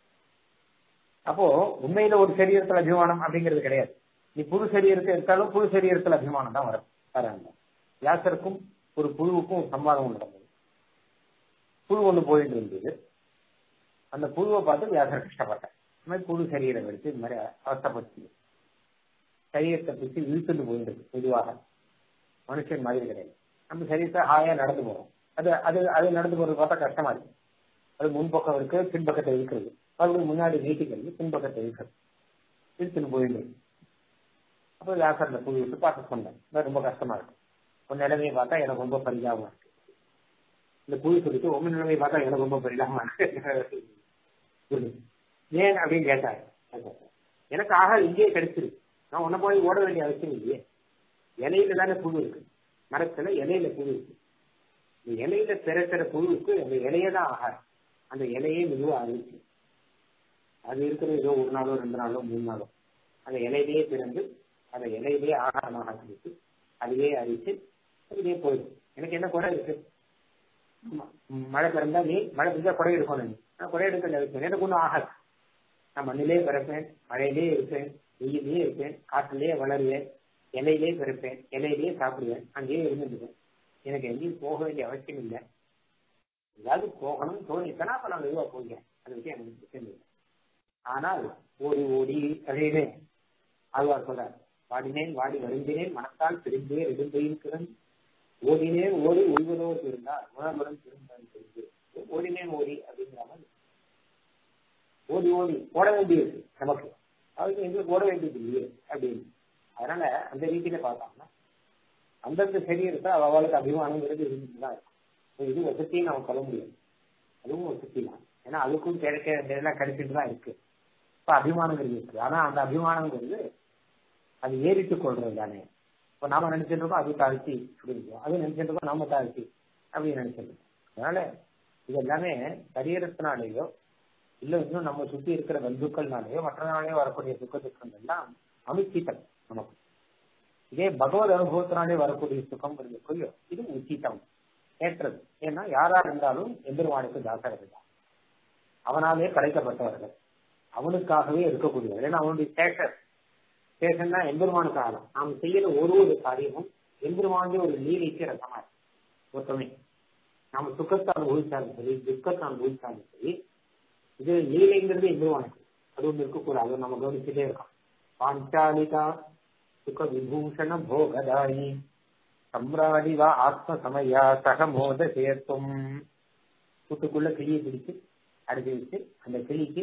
அப்போ உண்மையில ஒரு சரீரத்துல அபிமானம் அப்படிங்கிறது கிடையாது நீ புது சரீரத்தை எடுத்தாலும் புது சரீரத்துல அபிமானம் தான் வரும் வராங்க வியாசருக்கும் ஒரு புழுவுக்கும் சம்பாதம் நடந்தது புழு ஒண்ணு போயிட்டு இருந்தது அந்த புழுவை பார்த்து வியாசர் கஷ்டப்பட்டேன் இந்த மாதிரி புழு சரீரம் எடுத்து இந்த மாதிரி அவஸ்தப்பட்டு சரீரத்தை பிடிச்சி இழுத்துட்டு போயிட்டு பொதுவாக மனுஷன் மாதிரி கிடையாது நம்ம சரீரத்தை ஹாயா நடந்து போறோம் அது அது அது நடந்து போறது பார்த்தா கஷ்டமா இருக்கு அது முன்பக்கம் இருக்கு பின்பக்கத்தை இழுக்கிறது மறுபடியும் முன்னாடி நீட்டிக்கிறது பின்பக்கத்தை இழுக்கிறது இழுத்துன்னு போயிட்டு அப்போ வியாசர் அந்த புழு விட்டு பார்த்து சொன்னேன் ரொம்ப கஷ்டமா இருக்கு உன் நிலைமையை பார்த்தா எனக்கு ரொம்ப பரிதாபமா இருக்கு இந்த புழு சொல்லிட்டு உங்க நிலைமையை பார்த்தா எனக்கு ரொம்ப பரிதாபமா இருக்கு ஏன் அப்படின்னு கேட்டாரு எனக்கு ஆக இங்கேயே கிடைச்சிருக்கு நான் உன்ன போய் ஓட வேண்டிய அவசியம் இல்லையே இலையில தானே புழு இருக்கு மரத்துல இலையில புழு இருக்கு இந்த இலையில பிறக்கிற புழுவுக்கு அந்த இலையே தான் ஆகாரம் அந்த இலையே மெதுவா அழிச்சு அது இருக்கிற ஏதோ ஒரு நாளோ ரெண்டு நாளோ மூணு நாளோ அந்த இலையிலேயே பிறந்து அந்த இலையிலேயே ஆகாரமாக அழிச்சு அதுவே அழிச்சு அதுலேயே போயிடும் எனக்கு என்ன குறை இருக்கு மழை பிறந்தா நீ மழை பெஞ்சா குறை எடுக்கணும் நீ நான் குறை எடுக்கல இருக்கேன் எனக்கு ஒன்றும் ஆகாது நான் மண்ணிலே பிறப்பேன் மழையிலே இருப்பேன் வெயிலே இருப்பேன் காற்றிலேயே வளருவேன் இலையிலே பிறப்பேன் இலையிலேயே சாப்பிடுவேன் அங்கேயே இருந்துடுவேன் எனக்கு எங்கேயும் போக வேண்டிய அவசியம் இல்லை ஏதாவது போகணும்னு தோணித்தனா அப்ப நான் மெதுவா போகிறேன் அதை பற்றி எனக்கு பிரச்சனை ஆனால் ஓடி ஓடி அப்படின்னு ஆழ்வார் சொல்றார் வாடினேன் வாடி வருந்தினேன் மனத்தால் பிரிந்தே நெடும்பையில் கிடந்து ஓடினேன் ஓடி ஒய்வதோடு இருந்தால் உணர்வுடன் திரும்பன் தெரிந்து ஓடினேன் ஓடி அப்படிங்கிற மாதிரி ஓடி ஓடி ஓட வேண்டியது நமக்கு அதுக்கு எங்களுக்கு ஓட வேண்டியது இல்லையே அப்படின்னு அதனால அந்த ரீதியில பார்த்தாங்கன்னா அந்தந்த சரீரத்தை அவளுக்கு அபிமானங்கிறது இருந்துட்டு தான் இருக்கும் இது வசதியும் நம்ம சொல்ல முடியாது அதுவும் வசதி தான் ஏன்னா அதுக்கும் கிடைக்க வேண்டியதெல்லாம் கிடைச்சிட்டு தான் இருக்கு இப்ப அபிமானங்கிறது இருக்கு ஆனா அந்த அபிமானங்கிறது அது ஏறிட்டு கொள்றது தானே இப்ப நாம நினைச்சிட்டு இருக்கோம் அது தாழ்த்தி அப்படின்னு அது நினைச்சிட்டு இருக்கோம் நாம தாழ்த்தி அப்படின்னு நினைச்சிட்டு இருக்கோம் அதனால இது எல்லாமே சரீரத்தினாலேயோ இல்ல இன்னும் நம்ம சுத்தி இருக்கிற பந்துக்கள்னாலேயோ மற்ற நாளையோ வரக்கூடிய சுக்க துக்கங்கள் எல்லாம் அமிச்சித்தம் நமக்கு இதே பகவத் அனுபவத்தினாலே வரக்கூடிய சுகம் இருக்குல்லையோ இது உச்சிதம் ஏற்றது ஏன்னா யாரா இருந்தாலும் எம்பெருமானுக்கு தாசர்கள் தான் அவனாலே படைக்கப்பட்டவர்கள் அவனுக்காகவே இருக்கக்கூடியவர் ஏன்னா அவனுடைய சேஷர் சேஷன்னா எம்பெருமானுக்காக தான் நாம் செய்யற ஒரு ஒரு காரியமும் எம்பெருமானுடைய ஒரு லீலைக்கு ரசமா இருக்கு மொத்தமே நாம சுக்கத்தை அனுபவிச்சாலும் சரி துக்கத்தை அனுபவிச்சாலும் சரி இது லீலைங்கிறது எம்பெருமானுக்கு அது ஒன்று இருக்கக்கூடாது நம்ம கவனிச்சுட்டே இருக்கோம் பாஞ்சாலிகா சுக விபூஷண போகதாயி சம்ராடி வா ஆத்ம சமயா சக மோத சேர்த்தும் கூட்டுக்குள்ள கிளியை பிடிச்சு அடிச்சு வச்சு அந்த கிளிக்கு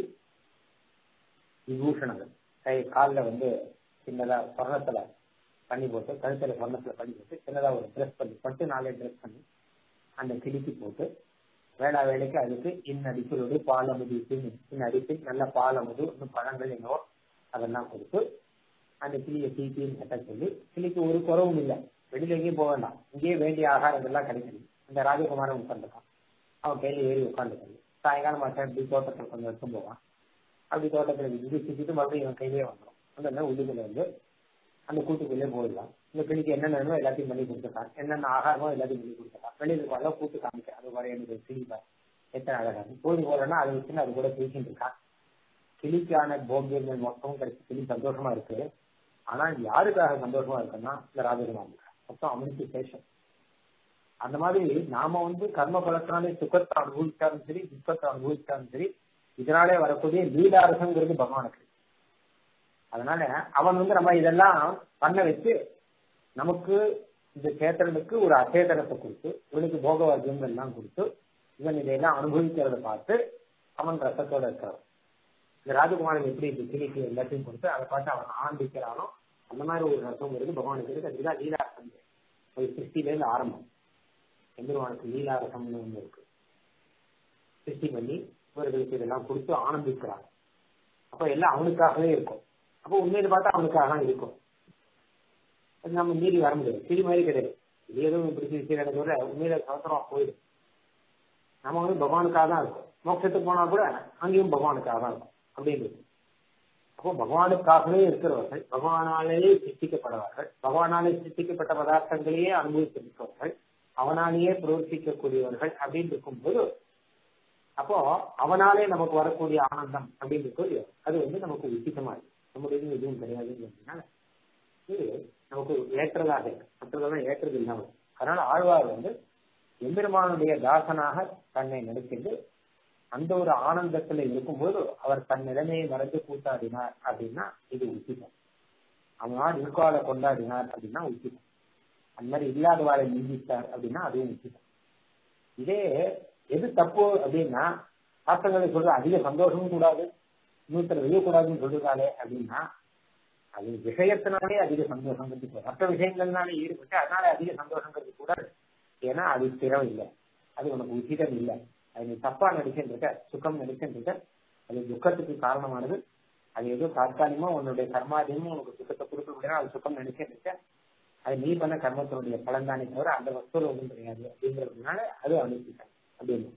விபூஷணங்கள் கை காலில் வந்து சின்னதா சொர்ணத்துல பண்ணி போட்டு கழுத்துல சொர்ணத்துல பண்ணி போட்டு சின்னதா ஒரு ட்ரெஸ் பண்ணி பட்டு நாளே ட்ரெஸ் பண்ணி அந்த கிளிக்கு போட்டு வேளா வேலைக்கு அதுக்கு இன் அடிப்பதோடு பால் அமுது இன் அடிப்பு நல்ல பால் அமுது இன்னும் பழங்கள் என்னவோ அதெல்லாம் கொடுத்து அந்த கிளியை தீட்டின்னு கட்ட சொல்லி கிளிக்கு ஒரு குறவும் இல்லை வெளியில எங்கேயும் போக வேண்டாம் இங்கேயே வேண்டிய ஆகாரங்கள்லாம் கிடைக்குது இந்த ராஜகுமாரன் உட்காந்துருக்கான் அவன் கையில ஏறி உட்காந்துருக்காங்க சாயங்காலம் மாசம் இப்படி தோட்டத்தில் கொஞ்சம் எடுத்து போவான் அப்படி தோட்டத்தில் விட்டு சுத்திட்டு மறுபடியும் இவன் கையிலே வந்துடும் அந்த உள்ளுக்குள்ள வந்து அந்த கூட்டுக்குள்ளே போயிடலாம் இந்த கிளிக்கு என்னென்ன வேணுமோ எல்லாத்தையும் பண்ணி கொடுத்துருக்கான் என்னென்ன ஆகாரமோ எல்லாத்தையும் பண்ணி கொடுத்துருக்கான் வெளியில் போல கூட்டு காமிக்க அது வர எனக்கு கிளிப்பா எத்தனை அழகா பொழுது போலன்னா அதை வச்சுன்னு அது கூட பேசிட்டு இருக்கான் கிளிக்கான போக்கியங்கள் மொத்தம் கிடைச்சி கிளி சந்தோஷமா இருக்கு ஆனா யாருக்காக சந்தோஷமா இருக்குன்னா இந்த ராஜகுமார் மொத்தம் அவனுக்கு சேஷம் அந்த மாதிரி நாம வந்து கர்ம பலத்தினாலே சுகத்தை அனுபவிச்சாலும் சரி துக்கத்தை அனுபவிச்சாலும் சரி இதனாலே வரக்கூடிய லீலாரசங்கிறது பகவானுக்கு அதனால அவன் வந்து நம்ம இதெல்லாம் பண்ண வச்சு நமக்கு இந்த சேத்திரனுக்கு ஒரு அச்சேதனத்தை கொடுத்து இவனுக்கு போக வர்க்கங்கள் எல்லாம் கொடுத்து இவன் இதையெல்லாம் அனுபவிக்கிறத பார்த்து அவன் ரசத்தோட இருக்கிறான் இந்த ராஜகுமாரன் எப்படி இந்த கிளிக்கு எல்லாத்தையும் கொடுத்து அதை பார்த்து அவன் ஆரம்பிக்கிறானோ அந்த மாதிரி ஒரு ரசங்கிறது பகவானுக்கு இருக்கு அதுதான் லீலாரசம் ஒரு சிருஷ்டிலேருந்து ஆரம்பம் எம்பெருமானுக்கு லீலாரசம்னு ஒன்று இருக்கு சிருஷ்டி பண்ணி இவர்களுக்கு இதெல்லாம் கொடுத்து ஆனந்திக்கிறாங்க அப்ப எல்லாம் அவனுக்காகவே இருக்கும் அப்போ உண்மையில பார்த்தா அவனுக்காக தான் இருக்கும் அது நம்ம மீறி வர முடியாது கிளி மாதிரி கிடையாது இது எதுவும் பிடிச்சி விஷயம் விட உண்மையில சவசரமா போயிடும் நம்ம வந்து பகவானுக்காக தான் இருக்கும் மோட்சத்துக்கு போனா கூட அங்கேயும் பகவானுக்காக தான் இருக்கும் அப்படின்றது அப்போ பகவானுக்காகவே இருக்கிறவர்கள் பகவானாலேயே சிருஷ்டிக்கப்படவர்கள் பகவானாலே சிருஷ்டிக்கப்பட்ட பதார்த்தங்களையே அனுபவித்திருக்கிறவர்கள் அவனாலேயே பிரவர்த்திக்கக்கூடியவர்கள் அப்படின்னு இருக்கும்போது அப்போ அவனாலே நமக்கு வரக்கூடிய ஆனந்தம் அப்படின்னு இருக்கு அது வந்து நமக்கு உச்சிதமா இருக்கு நம்முடைய எதுவும் கிடையாதுங்கிறதுனால இது நமக்கு ஏற்றதாக இருக்கு மற்றதெல்லாம் ஏற்றது இல்லாமல் அதனால ஆழ்வார் வந்து எம்பெருமானுடைய தாசனாக தன்னை நினைக்கிட்டு அந்த ஒரு ஆனந்தத்துல இருக்கும்போது அவர் தன் நிலைமையை மறந்து கூத்தாடினார் அப்படின்னா இது உச்சிதம் அவனால் இருக்கால கொண்டாடினார் அப்படின்னா உச்சிதம் அந்த மாதிரி இல்லாதவாளை நிந்தித்தார் அப்படின்னா அதுவும் உச்சிதம் இதே எது தப்பு அப்படின்னா சாஸ்திரங்களை சொல்ற அதிக சந்தோஷமும் கூடாது இன்னொருத்தர் வெளியக்கூடாதுன்னு சொல்றாளே அப்படின்னா அது விஷயத்தினாலே அதிக சந்தோஷங்கிறது மற்ற விஷயங்கள்னாலே ஈடுபட்டு அதனால அதிக சந்தோஷங்கிறது கூடாது ஏன்னா அது ஸ்திரம் இல்லை அது உனக்கு உச்சிதம் இல்லை அது நீ தப்பா நடிச்சுருக்க சுகம் நடிச்சுருக்க அது துக்கத்துக்கு காரணமானது அது ஏதோ தற்காலிகமா உன்னுடைய கர்மாதியமும் உனக்கு சுக்கத்தை கொடுக்க முடியாது அது சுகம் நினைச்சுருக்க அது நீ பண்ண கர்மத்தினுடைய பலன் தானே தவிர அந்த வஸ்துல ஒன்றும் கிடையாது அப்படிங்கிறதுனால அது அனுப்பிட்டாங்க அப்படின்னு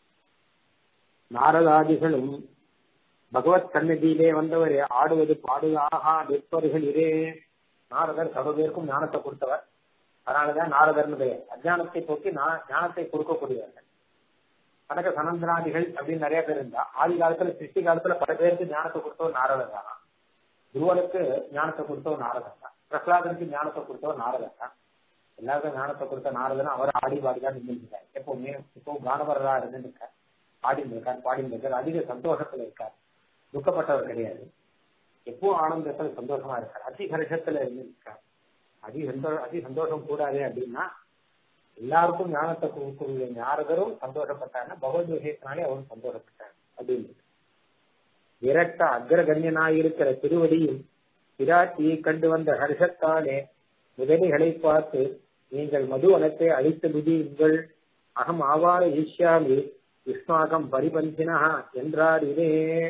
நாரதாதிகளும் பகவத் சன்னதியிலே வந்தவர் ஆடுவது பாடுகாகா நிற்பவர்கள் இரே நாரதர் சர்வ பேருக்கும் ஞானத்தை கொடுத்தவர் அதனாலதான் நாரதர்னு பெயர் அஜானத்தை போக்கி ஞானத்தை கொடுக்கக்கூடியவர்கள் கனக சனந்தனாதிகள் அப்படின்னு நிறைய பேர் இருந்தா ஆதி காலத்துல சிருஷ்டி காலத்துல பல பேருக்கு ஞானத்தை கொடுத்தவர் நாரதர் தான் துருவனுக்கு ஞானத்தை கொடுத்தவர் நாரதர் தான் பிரகலாதனுக்கு ஞானத்தை கொடுத்தவர் நாரதர் தான் எல்லாருக்கும் ஞானத்தை கொடுத்த நாரதன் அவர் ஆடி பாடிதான் நின்றுருக்கார் எப்பவுமே இப்போ கானவரா இருந்துருக்கார் ஆடிந்து இருக்கார் பாடிந்து இருக்கார் அதிக சந்தோஷத்துல இருக்கார் துக்கப்பட்டவர் கிடையாது எப்போ ஆனந்தத்துல சந்தோஷமா இருக்கார் அதி ஹர்ஷத்துல இருந்திருக்கார் அதி சந்தோஷம் அதி சந்தோஷம் கூடாது அப்படின்னா எல்லாருக்கும் ஞானத்தை கொடுக்கக்கூடிய நாரதரும் சந்தோஷப்பட்டாங்க பகவத் விஷயத்தினாலே அவரும் சந்தோஷப்பட்டாங்க அப்படின்னு விரட்ட அக்ரகண்யனாயிருக்கிற திருவடியில் பிராட்டியை கண்டு வந்த ஹர்ஷத்தாலே முதலிகளை பார்த்து நீங்கள் மதுவனத்தை அழித்து விதியுங்கள் அகம் ஆவார ஈஷ்யாமி யுஷ்மாகம் பரிபந்தினா என்றார் இதே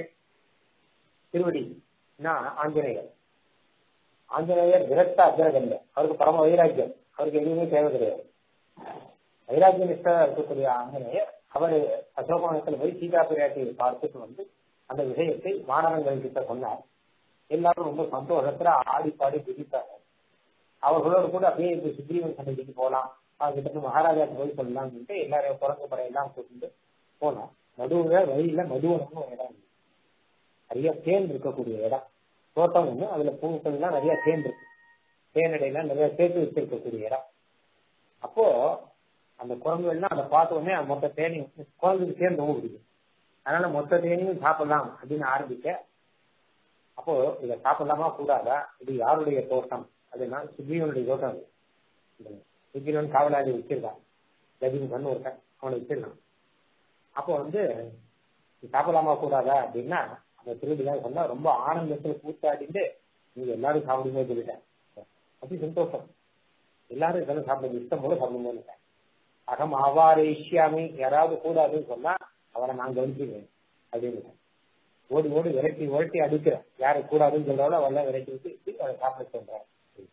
திருவடி ஆஞ்சநேயர் ஆஞ்சநேயர் விரக்த அக்ரகண்ய அவருக்கு பரம வைராக்கியம் அவருக்கு எதுவுமே தேவை கிடையாது வைராக்கிய நிஷ்டா இருக்கக்கூடிய ஆஞ்சநேயர் அவர் அசோகவனத்தில் போய் சீதா பிராட்டியை பார்த்துட்டு வந்து அந்த விஷயத்தை வானரங்கள் கிட்ட சொன்னார் எல்லாரும் ரொம்ப சந்தோஷத்துல ஆடி பாடி குதித்தாங்க அவர்களோடு கூட அப்படியே இப்ப சுக்ரீவன் சன்னதிக்கு போகலாம் அவர்கிட்ட இருந்து மகாராஜாக்கு போய் சொல்லலாம் சொல்லிட்டு எல்லாரையும் குரங்கு படையெல்லாம் கூட்டிட்டு போனோம் நடுவுல வழியில மதுவனம்னு ஒரு இடம் நிறைய தேன் இருக்கக்கூடிய இடம் தோட்டம் ஒண்ணு அதுல பூக்கள் எல்லாம் நிறைய தேன் இருக்கு தேனடையெல்லாம் நிறைய சேர்த்து வச்சிருக்கக்கூடிய இடம் அப்போ அந்த குரங்குகள்லாம் அதை பார்த்த உடனே மொத்த தேனையும் குரங்குக்கு தேன் ரொம்ப பிடிக்கும் அதனால மொத்த தேனையும் சாப்பிடலாம் அப்படின்னு ஆரம்பிக்க அப்போ இதை சாப்பிடலாமா கூடாதா இது யாருடைய தோட்டம் அதுனா சுக்ரீவனுடைய தோட்டம் அது சுக்ரீவன் காவலாளி வச்சிருக்கான் கஜின் கண்ணு ஒருத்தன் அவனை வச்சிருக்கான் அப்போ வந்து சாப்பிடலாமா கூடாதா அப்படின்னா அந்த திருடிதான் சொன்னா ரொம்ப ஆனந்தத்துல கூத்தாடிட்டு நீங்க எல்லாரும் சாப்பிடும்போது சொல்லிட்டேன் அதி சந்தோஷம் எல்லாரும் இதெல்லாம் சாப்பிடுங்க இஷ்டம் போல சாப்பிடும்போது அகம் ஆவாரேஷ்யாமி யாராவது கூடாதுன்னு சொன்னா அவரை நான் கவனிச்சுக்கிறேன் அப்படின்னு ஓடி ஓடி விரட்டி விரட்டி அடிக்கிறேன் யாரு கூடாதுன்னு சொல்றாலும் அவெல்லாம் விரட்டி விட்டு அதை சாப்பிட சொல்றேன்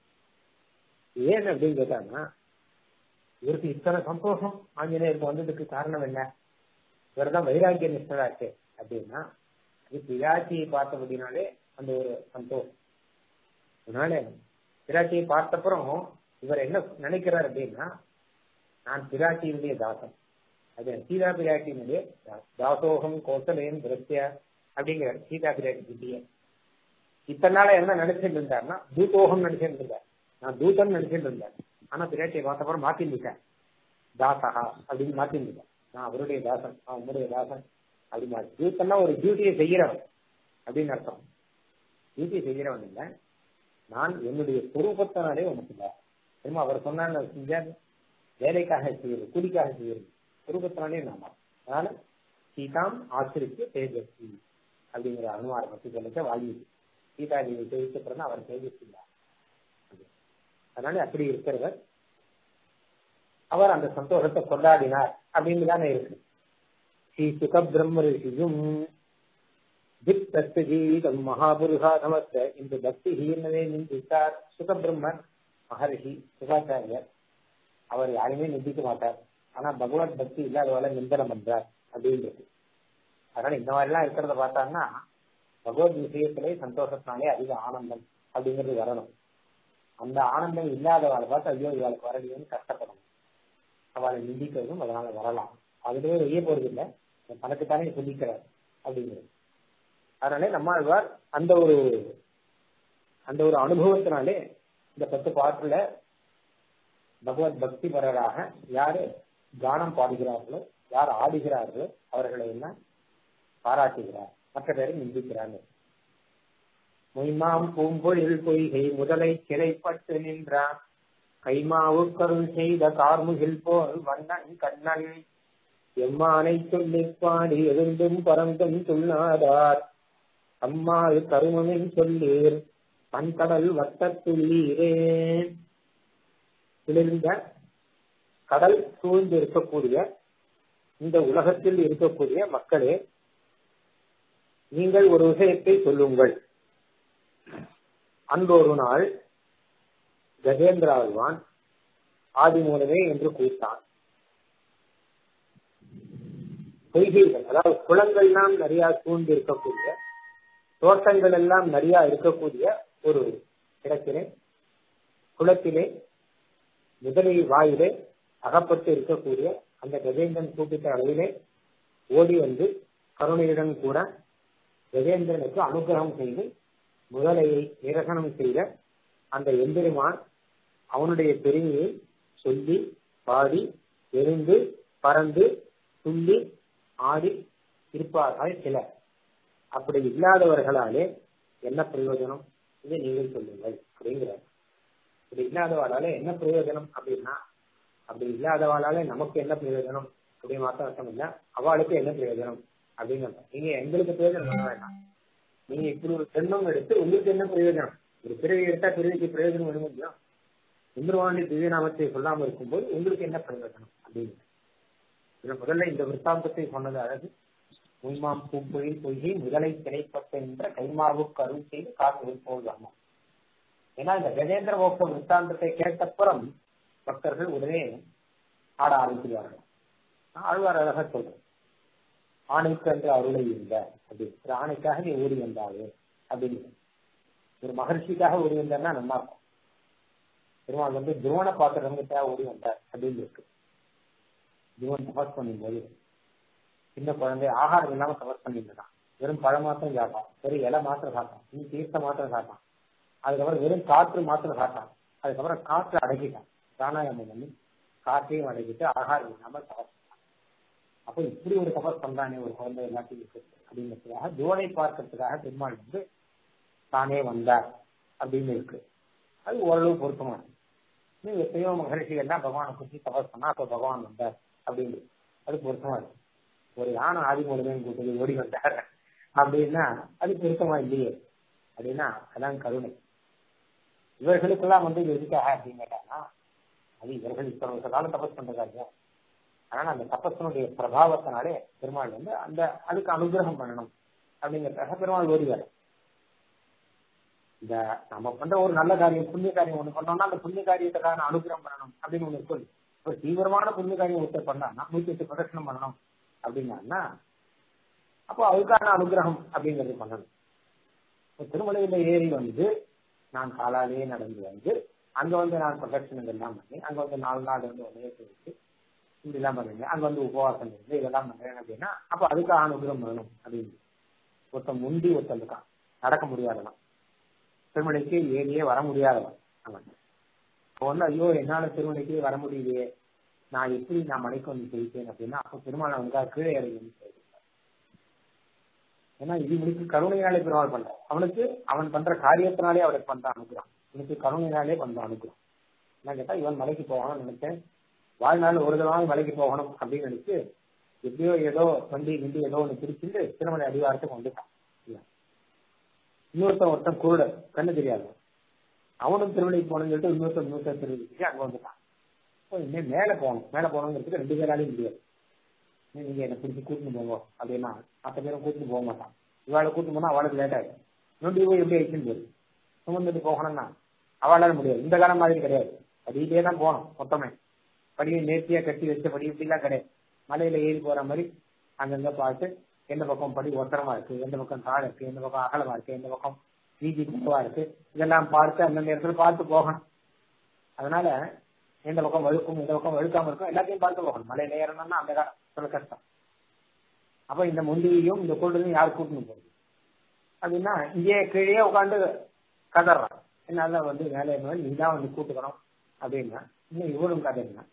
ஏன் அப்படின்னு கேட்டாங்கன்னா இவருக்கு இத்தனை சந்தோஷம் ஆஞ்சநேயருக்கு வந்ததுக்கு காரணம் என்ன இவர் தான் வைராக்கிய நிஷ்டராச்சு அப்படின்னா இது பிராட்சியை பார்த்தபடினாலே அந்த ஒரு சந்தோஷம் அதனால பிராட்டியை பார்த்தப்புறம் இவர் என்ன நினைக்கிறார் அப்படின்னா நான் பிராட்டியினுடைய தாசன் அது சீதா பிராட்டியினுடைய தாசோகம் கோசலேன் திருத்திய அப்படிங்கிற சீதா பிராட்டி கிட்டிய இத்தனை நாள என்ன நினைச்சிட்டு இருந்தாருன்னா தூதோகம் நினைச்சிட்டு இருந்தார் நான் தூதன் நினைச்சிட்டு இருந்தேன் ஆனா பிராட்டியை பார்த்தப்பறம் மாத்திருந்தேன் தாசகா அப்படின்னு மாத்திருந்தேன் நான் அவருடைய தாசன் நான் உங்களுடைய தாசன் அப்படி மாத்தி தூத்தன்னா ஒரு டியூட்டியை செய்கிறவன் அப்படின்னு அர்த்தம் டியூட்டியை செய்கிறவன் இல்லை நான் என்னுடைய சொரூபத்தினாலே உனக்கு இல்லை தெரியுமா அவர் சொன்னாங்க செஞ்சார் வேலைக்காக செய்யறது கூலிக்காக செய்யறது சொரூபத்தினாலே நான் அதனால சீதாம் ஆசிரிக்கு தேஜஸ்வி அப்படிங்கிற அனுமாரை பற்றி சொல்லிக்க வால்மீகி சீதா தேவி தெரிவிச்சப்புறம் அவர் தேஜஸ்வியா அதனால அப்படி இருக்கிறவர் அவர் அந்த சந்தோஷத்தை கொண்டாடினார் அப்படின்னு தானே இருக்கு ஸ்ரீ சுக பிரம்ம ரிஷியும் திக் தத்து ஜீவிதம் மகாபுருஷா நமஸ்த இந்த பக்தி ஹீனவே நிந்தித்தார் சுக பிரம்மர் மகரிஷி சுகாச்சாரியர் அவர் யாருமே நிந்திக்க மாட்டார் ஆனா பகவத் பக்தி இல்லாதவளை நிந்தனம் பண்றார் அப்படின்றது அதனால இந்த மாதிரி எல்லாம் இருக்கிறத பார்த்தாங்கன்னா பகவத் விஷயத்திலே சந்தோஷத்தினாலே அதிக ஆனந்தம் அப்படிங்கிறது வரணும் அந்த ஆனந்தம் இல்லாதவாளை பார்த்து ஐயோ இவாளுக்கு வரலையோன்னு கஷ்டப்படணும் அவளை நிந்திக்கிறதும் அதனால வரலாம் அதுலேயே வெளிய போறது இல்லை தனக்குத்தானே சொல்லிக்கிறார் அப்படிங்கிறது அதனாலே நம்மாழ்வார் அந்த ஒரு அந்த ஒரு அனுபவத்தினாலே இந்த பத்து பாட்டுல பகவத் பக்தி பரராக யாரு கானம் பாடுகிறார்களோ யார் ஆடுகிறார்களோ அவர்களை எல்லாம் பாராட்டுகிறார் மற்ற பேரை நிந்திக்கிறாங்க மொய்மாம் பூம்பொழில் பொய்கை முதலை சிறைப்பட்டு நின்றான் கைமாவு கருள் செய்த கார்முகில் போல் வண்ணன் கண்ணன் எம்மானை சொல்லி பாடி எழுந்தும் பறந்தும் துள்ளாதார் அம்மாள் கருமமின் சொல்லீர் பன்கடல் வட்டத்துள்ளீரே குளிர்ந்த கடல் சூழ்ந்து இருக்கக்கூடிய இந்த உலகத்தில் இருக்கக்கூடிய மக்களே நீங்கள் ஒரு விஷயத்தை சொல்லுங்கள் அன்றொரு நாள் கஜேந்திராழ்வான் ஆதி மூலமே என்று கூட்டான் பொய்கைகள் அதாவது குளங்கள்லாம் நிறைய சூழ்ந்து இருக்கக்கூடிய தோட்டங்கள் எல்லாம் நிறைய இருக்கக்கூடிய ஒரு இடத்திலே குளத்திலே முதலை வாயிலே அகப்பட்டு இருக்கக்கூடிய அந்த கஜேந்திரன் கூப்பிட்ட அளவிலே ஓடி வந்து கருணையுடன் கூட கஜேந்திரனுக்கு அனுகிரகம் செய்து முதலையை நிரசனம் செய்த அந்த எம்பெருமான் அவனுடைய பெருமையை சொல்லி பாடி எழுந்து பறந்து துள்ளி ஆடி இருப்பார்கள் சிலர் அப்படி இல்லாதவர்களாலே என்ன பிரயோஜனம் இதை நீங்கள் சொல்லுங்கள் அப்படிங்கிறார் அப்படி இல்லாதவளால என்ன பிரயோஜனம் அப்படின்னா அப்படி இல்லாதவளால நமக்கு என்ன பிரயோஜனம் அப்படின்னு மாத்திரம் அர்த்தம் இல்ல அவளுக்கு என்ன பிரயோஜனம் அப்படின்னு நீங்க எங்களுக்கு பிரயோஜனம் பண்ண வேண்டாம் நீங்க இப்படி ஒரு ஜென்மம் எடுத்து உங்களுக்கு என்ன பிரயோஜனம் ஒரு பிறவி எடுத்தா பிறவிக்கு பிரயோஜனம் வேணும் இல்லையா இந்திரவாணி திவ்யநாமத்தை சொல்லாம இருக்கும்போது உங்களுக்கு என்ன பிரயோஜனம் அப்படின்னு இதுல முதல்ல இந்த விற்த்தாந்தத்தை சொன்னது அழகு உண்மாம் பூம்பொழில் பொய்கை முதலை திரைப்பட்ட என்ற கைமாவுக்கு அருள் செய்து காத்து போல் வண்ணம் ஏன்னா இந்த கஜேந்திர மோட்ச விற்த்தாந்தத்தை கேட்டப்புறம் பக்தர்கள் உடனே ஆட ஆரம்பிக்கிறார்கள் ஆழ்வார் அழகா சொல்றேன் ஆணைக்கு என்று அருளை இருந்த அப்படின்னு ஆணைக்காக நீ ஓடி வந்தாவே அப்படின்னு ஒரு மகர்ஷிக்காக ஓடி வந்தார்னா நல்லா இருக்கும் பெருமாள் வந்து துருவன பாத்திரங்கிட்ட ஓடி வந்தார் அப்படின்னு இருக்கு துருவன் தபஸ் பண்ணும்போது சின்ன குழந்தை ஆகாரம் இல்லாம தபஸ் பண்ணிட்டு வெறும் பழம் மாத்திரம் சாப்பிட்டான் வெறும் இலை மாத்திரம் சாப்பிட்டான் நீ தீர்த்த மாத்திரம் சாப்பிட்டான் அதுக்கப்புறம் வெறும் காற்று மாத்திரம் சாப்பிட்டான் அதுக்கப்புறம் காற்று அடக்கிட்டான் பிராணாயாமம் பண்ணி காற்றையும் அடக்கிட்டு ஆகாரம் இல்லாம தபஸ் அப்போ இப்படி ஒரு தபஸ் பண்றானே ஒரு குழந்தை எல்லாத்தையும் இருக்கு அப்படிங்கிறதுக்காக துவனை பார்க்கறதுக்காக பெருமாள் வந்து தானே வந்தார் அப்படின்னு இருக்கு அது ஓரளவு பொருத்தமானது இன்னும் எத்தனையோ மகரிஷிகள் தான் பகவானை குறிச்சு தபஸ் பண்ணா அப்ப பகவான் வந்தார் அப்படின்னு அது பொருத்தமா இருக்கு ஒரு யானை ஆதி மூலமே கூட்டது ஓடி வந்தார் அப்படின்னா அது பொருத்தமா இல்லையே அப்படின்னா அதான் கருணை இவர்களுக்கெல்லாம் வந்து இது எதுக்காக அப்படின்னு கேட்டாங்கன்னா அது இவர்கள் இத்தனை வருஷ காலம் தபஸ் பண்றதாங்க அதனால அந்த தபஸனுடைய பிரபாவத்தினாலே பெருமாள் வந்து அந்த அதுக்கு அனுகிரகம் பண்ணணும் அப்படிங்கிறதுக்காக பெருமாள் ஓடிவார் இந்த நம்ம பண்ற ஒரு நல்ல காரியம் புண்ணிய காரியம் ஒண்ணு பண்ணோம்னா அந்த புண்ணிய காரியத்துக்கான அனுகிரகம் பண்ணணும் அப்படின்னு ஒண்ணு சொல்லு ஒரு தீவிரமான புண்ணிய காரியம் ஒருத்தர் பண்ணான்னா நூத்தி எட்டு பிரதட்சணம் பண்ணணும் அப்படின்னா அப்போ அதுக்கான அனுகிரகம் அப்படிங்கிறது பண்ணணும் திருமலையில ஏறி வந்து நான் காலாலேயே நடந்து வந்து அங்க வந்து நான் பிரதட்சணங்கள் எல்லாம் பண்ணி அங்க வந்து நாலு நாள் வந்து உதய வச்சு இப்படி எல்லாம் பண்ணுங்க அங்க வந்து உபவாசம் இருந்து இதெல்லாம் பண்றேன் அப்படின்னா அப்ப அதுக்கு அனுகிரகம் வேணும் அப்படின்னு ஒருத்தன் முந்தி ஒருத்தன் இருக்கான் நடக்க முடியாதவன் திருமணிக்கு ஏறியே வர முடியாதவன் அவன் இப்போ வந்து ஐயோ என்னால திருமணிக்கு வர முடியலையே நான் எப்படி நான் மலைக்கு வந்து ஜெயித்தேன் அப்படின்னா அப்போ பெருமாள் அவங்க கீழே இறங்கி ஏன்னா இது இவனுக்கு கருணையினாலே பெருமாள் பண்ற அவனுக்கு அவன் பண்ற காரியத்தினாலே அவருக்கு பண்ற அனுப்புறான் இவனுக்கு கருணையினாலே பண்ற அனுப்புறான் என்ன கேட்டா இவன் மலைக்கு போகணும்னு நினைச்சேன் வாழ்நாள் ஒரு தடவை மலைக்கு போகணும் அப்படின்னு நினைச்சு எப்படியோ ஏதோ வண்டி கிண்டி ஏதோ ஒன்று பிரிச்சுட்டு திருமலை அடிவாரத்துக்கு வந்துட்டான் இன்னொருத்தன் ஒருத்தன் குருடர் கண்ணு தெரியாது அவனும் திருமலைக்கு போகணும்னு சொல்லிட்டு இன்னொருத்தன் இன்னொருத்தன் திருவிழிக்கு அங்க வந்துட்டான் இன்னும் மேல போகணும் மேல போகணுங்கிறதுக்கு ரெண்டு பேராலையும் முடியாது நீங்க என்ன பிடிச்சி கூட்டிட்டு போங்க அப்படின்னா மற்ற பேரும் கூட்டிட்டு போக மாட்டான் இவாளை கூட்டிட்டு போனா அவளுக்கு லேட் ஆயிடும் நொண்டி போய் எப்படி ஆயிடுச்சுன்னு போயிரு சுமந்துட்டு போகணும்னா அவளால முடியாது இந்த காலம் மாதிரி கிடையாது படியிலே தான் போகணும் மொத்தமே படியை நேர்த்தியா கட்டி வச்ச படி இப்படிலாம் கிடையாது மலையில ஏறி போற மாதிரி அங்கங்க பார்த்து எந்த பக்கம் படி ஒத்தரமா இருக்கு எந்த பக்கம் தாழ் இருக்கு எந்த பக்கம் அகலமா இருக்கு எந்த பக்கம் வீதி கும்பவா இருக்கு இதெல்லாம் பார்த்து அந்த நேரத்துல பார்த்து போகணும் அதனால எந்த பக்கம் வழுக்கும் எந்த பக்கம் வழுக்காம இருக்கும் எல்லாத்தையும் பார்த்து போகணும் மலையில ஏறணும்னா அந்த காலம் கஷ்டம் அப்ப இந்த முந்திரியும் இந்த கொள்ளையும் யார் கூட்டணும் போகுது அப்படின்னா இங்கே கீழே உட்காந்து கதறான் என்னால வந்து வேலை நீ தான் வந்து கூட்டுக்கணும் அப்படின்னா இன்னும் இவரும் கதை என்ன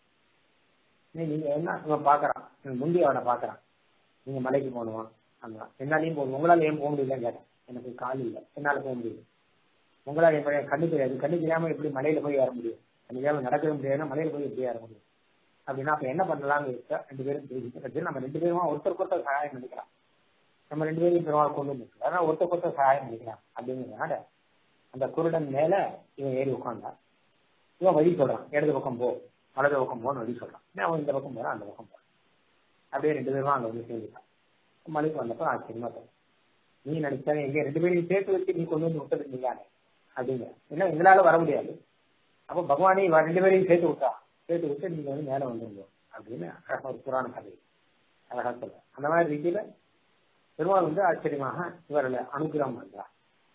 நீங்க என்ன இவன் பாக்குறான் முந்தி அவனை பாக்குறான் நீங்க மலைக்கு போகணுமா அந்த என்னாலையும் போகணும் உங்களால ஏன் போக முடியலன்னு கேட்டேன் எனக்கு கால் இல்லை என்னால போக முடியும் உங்களால என் கண்ணு தெரியாது கண்ணு தெரியாம எப்படி மலையில போய் ஏற முடியும் கண்ணு தெரியாம நடக்கவே முடியாதுன்னா மலையில போய் எப்படி ஏற முடியும் அப்படின்னா அப்ப என்ன பண்ணலாம்னு ரெண்டு பேரும் பேசிட்டு நம்ம ரெண்டு பேரும் ஒருத்தருக்கு ஒருத்தர் சகாயம் பண்ணிக்கலாம் நம்ம ரெண்டு பேரும் பெருமாள் கொண்டு வந்து அதனால ஒருத்தருக்கு ஒருத்தர் சகாயம் பண்ணிக்கலாம் அப்படிங்கிறதுனால அந்த குருடன் மேல இவன் ஏறி உட்காந்தான் இவன் வழி சொல்றான் இடது பக்கம் போ வலது பக்கம் போன்னு வழி சொல்றான் அவன் இந்த பக்கம் போறான் அந்த பக்கம் போறான் அப்படியே ரெண்டு பேரும் அங்க வந்து சேர்ந்துட்டான் மலைக்கு வந்தப்போ ஆச்சரியமா தோணும் நீ நினைச்சாலும் எங்க ரெண்டு பேரையும் சேர்த்து வச்சு நீ கொண்டு வந்து விட்டது நீங்கானே அப்படிங்க ஏன்னா எங்களால வர முடியாது அப்போ பகவானே ரெண்டு பேரையும் சேர்த்து விட்டா சேர்த்து விட்டு நீங்க வந்து மேல வந்துருங்க அப்படின்னு அழகா ஒரு புராண கதை அழகா சொல்ல அந்த மாதிரி ரீதியில பெருமாள் வந்து ஆச்சரியமாக இவர்களை அனுகிரகம் பண்றார்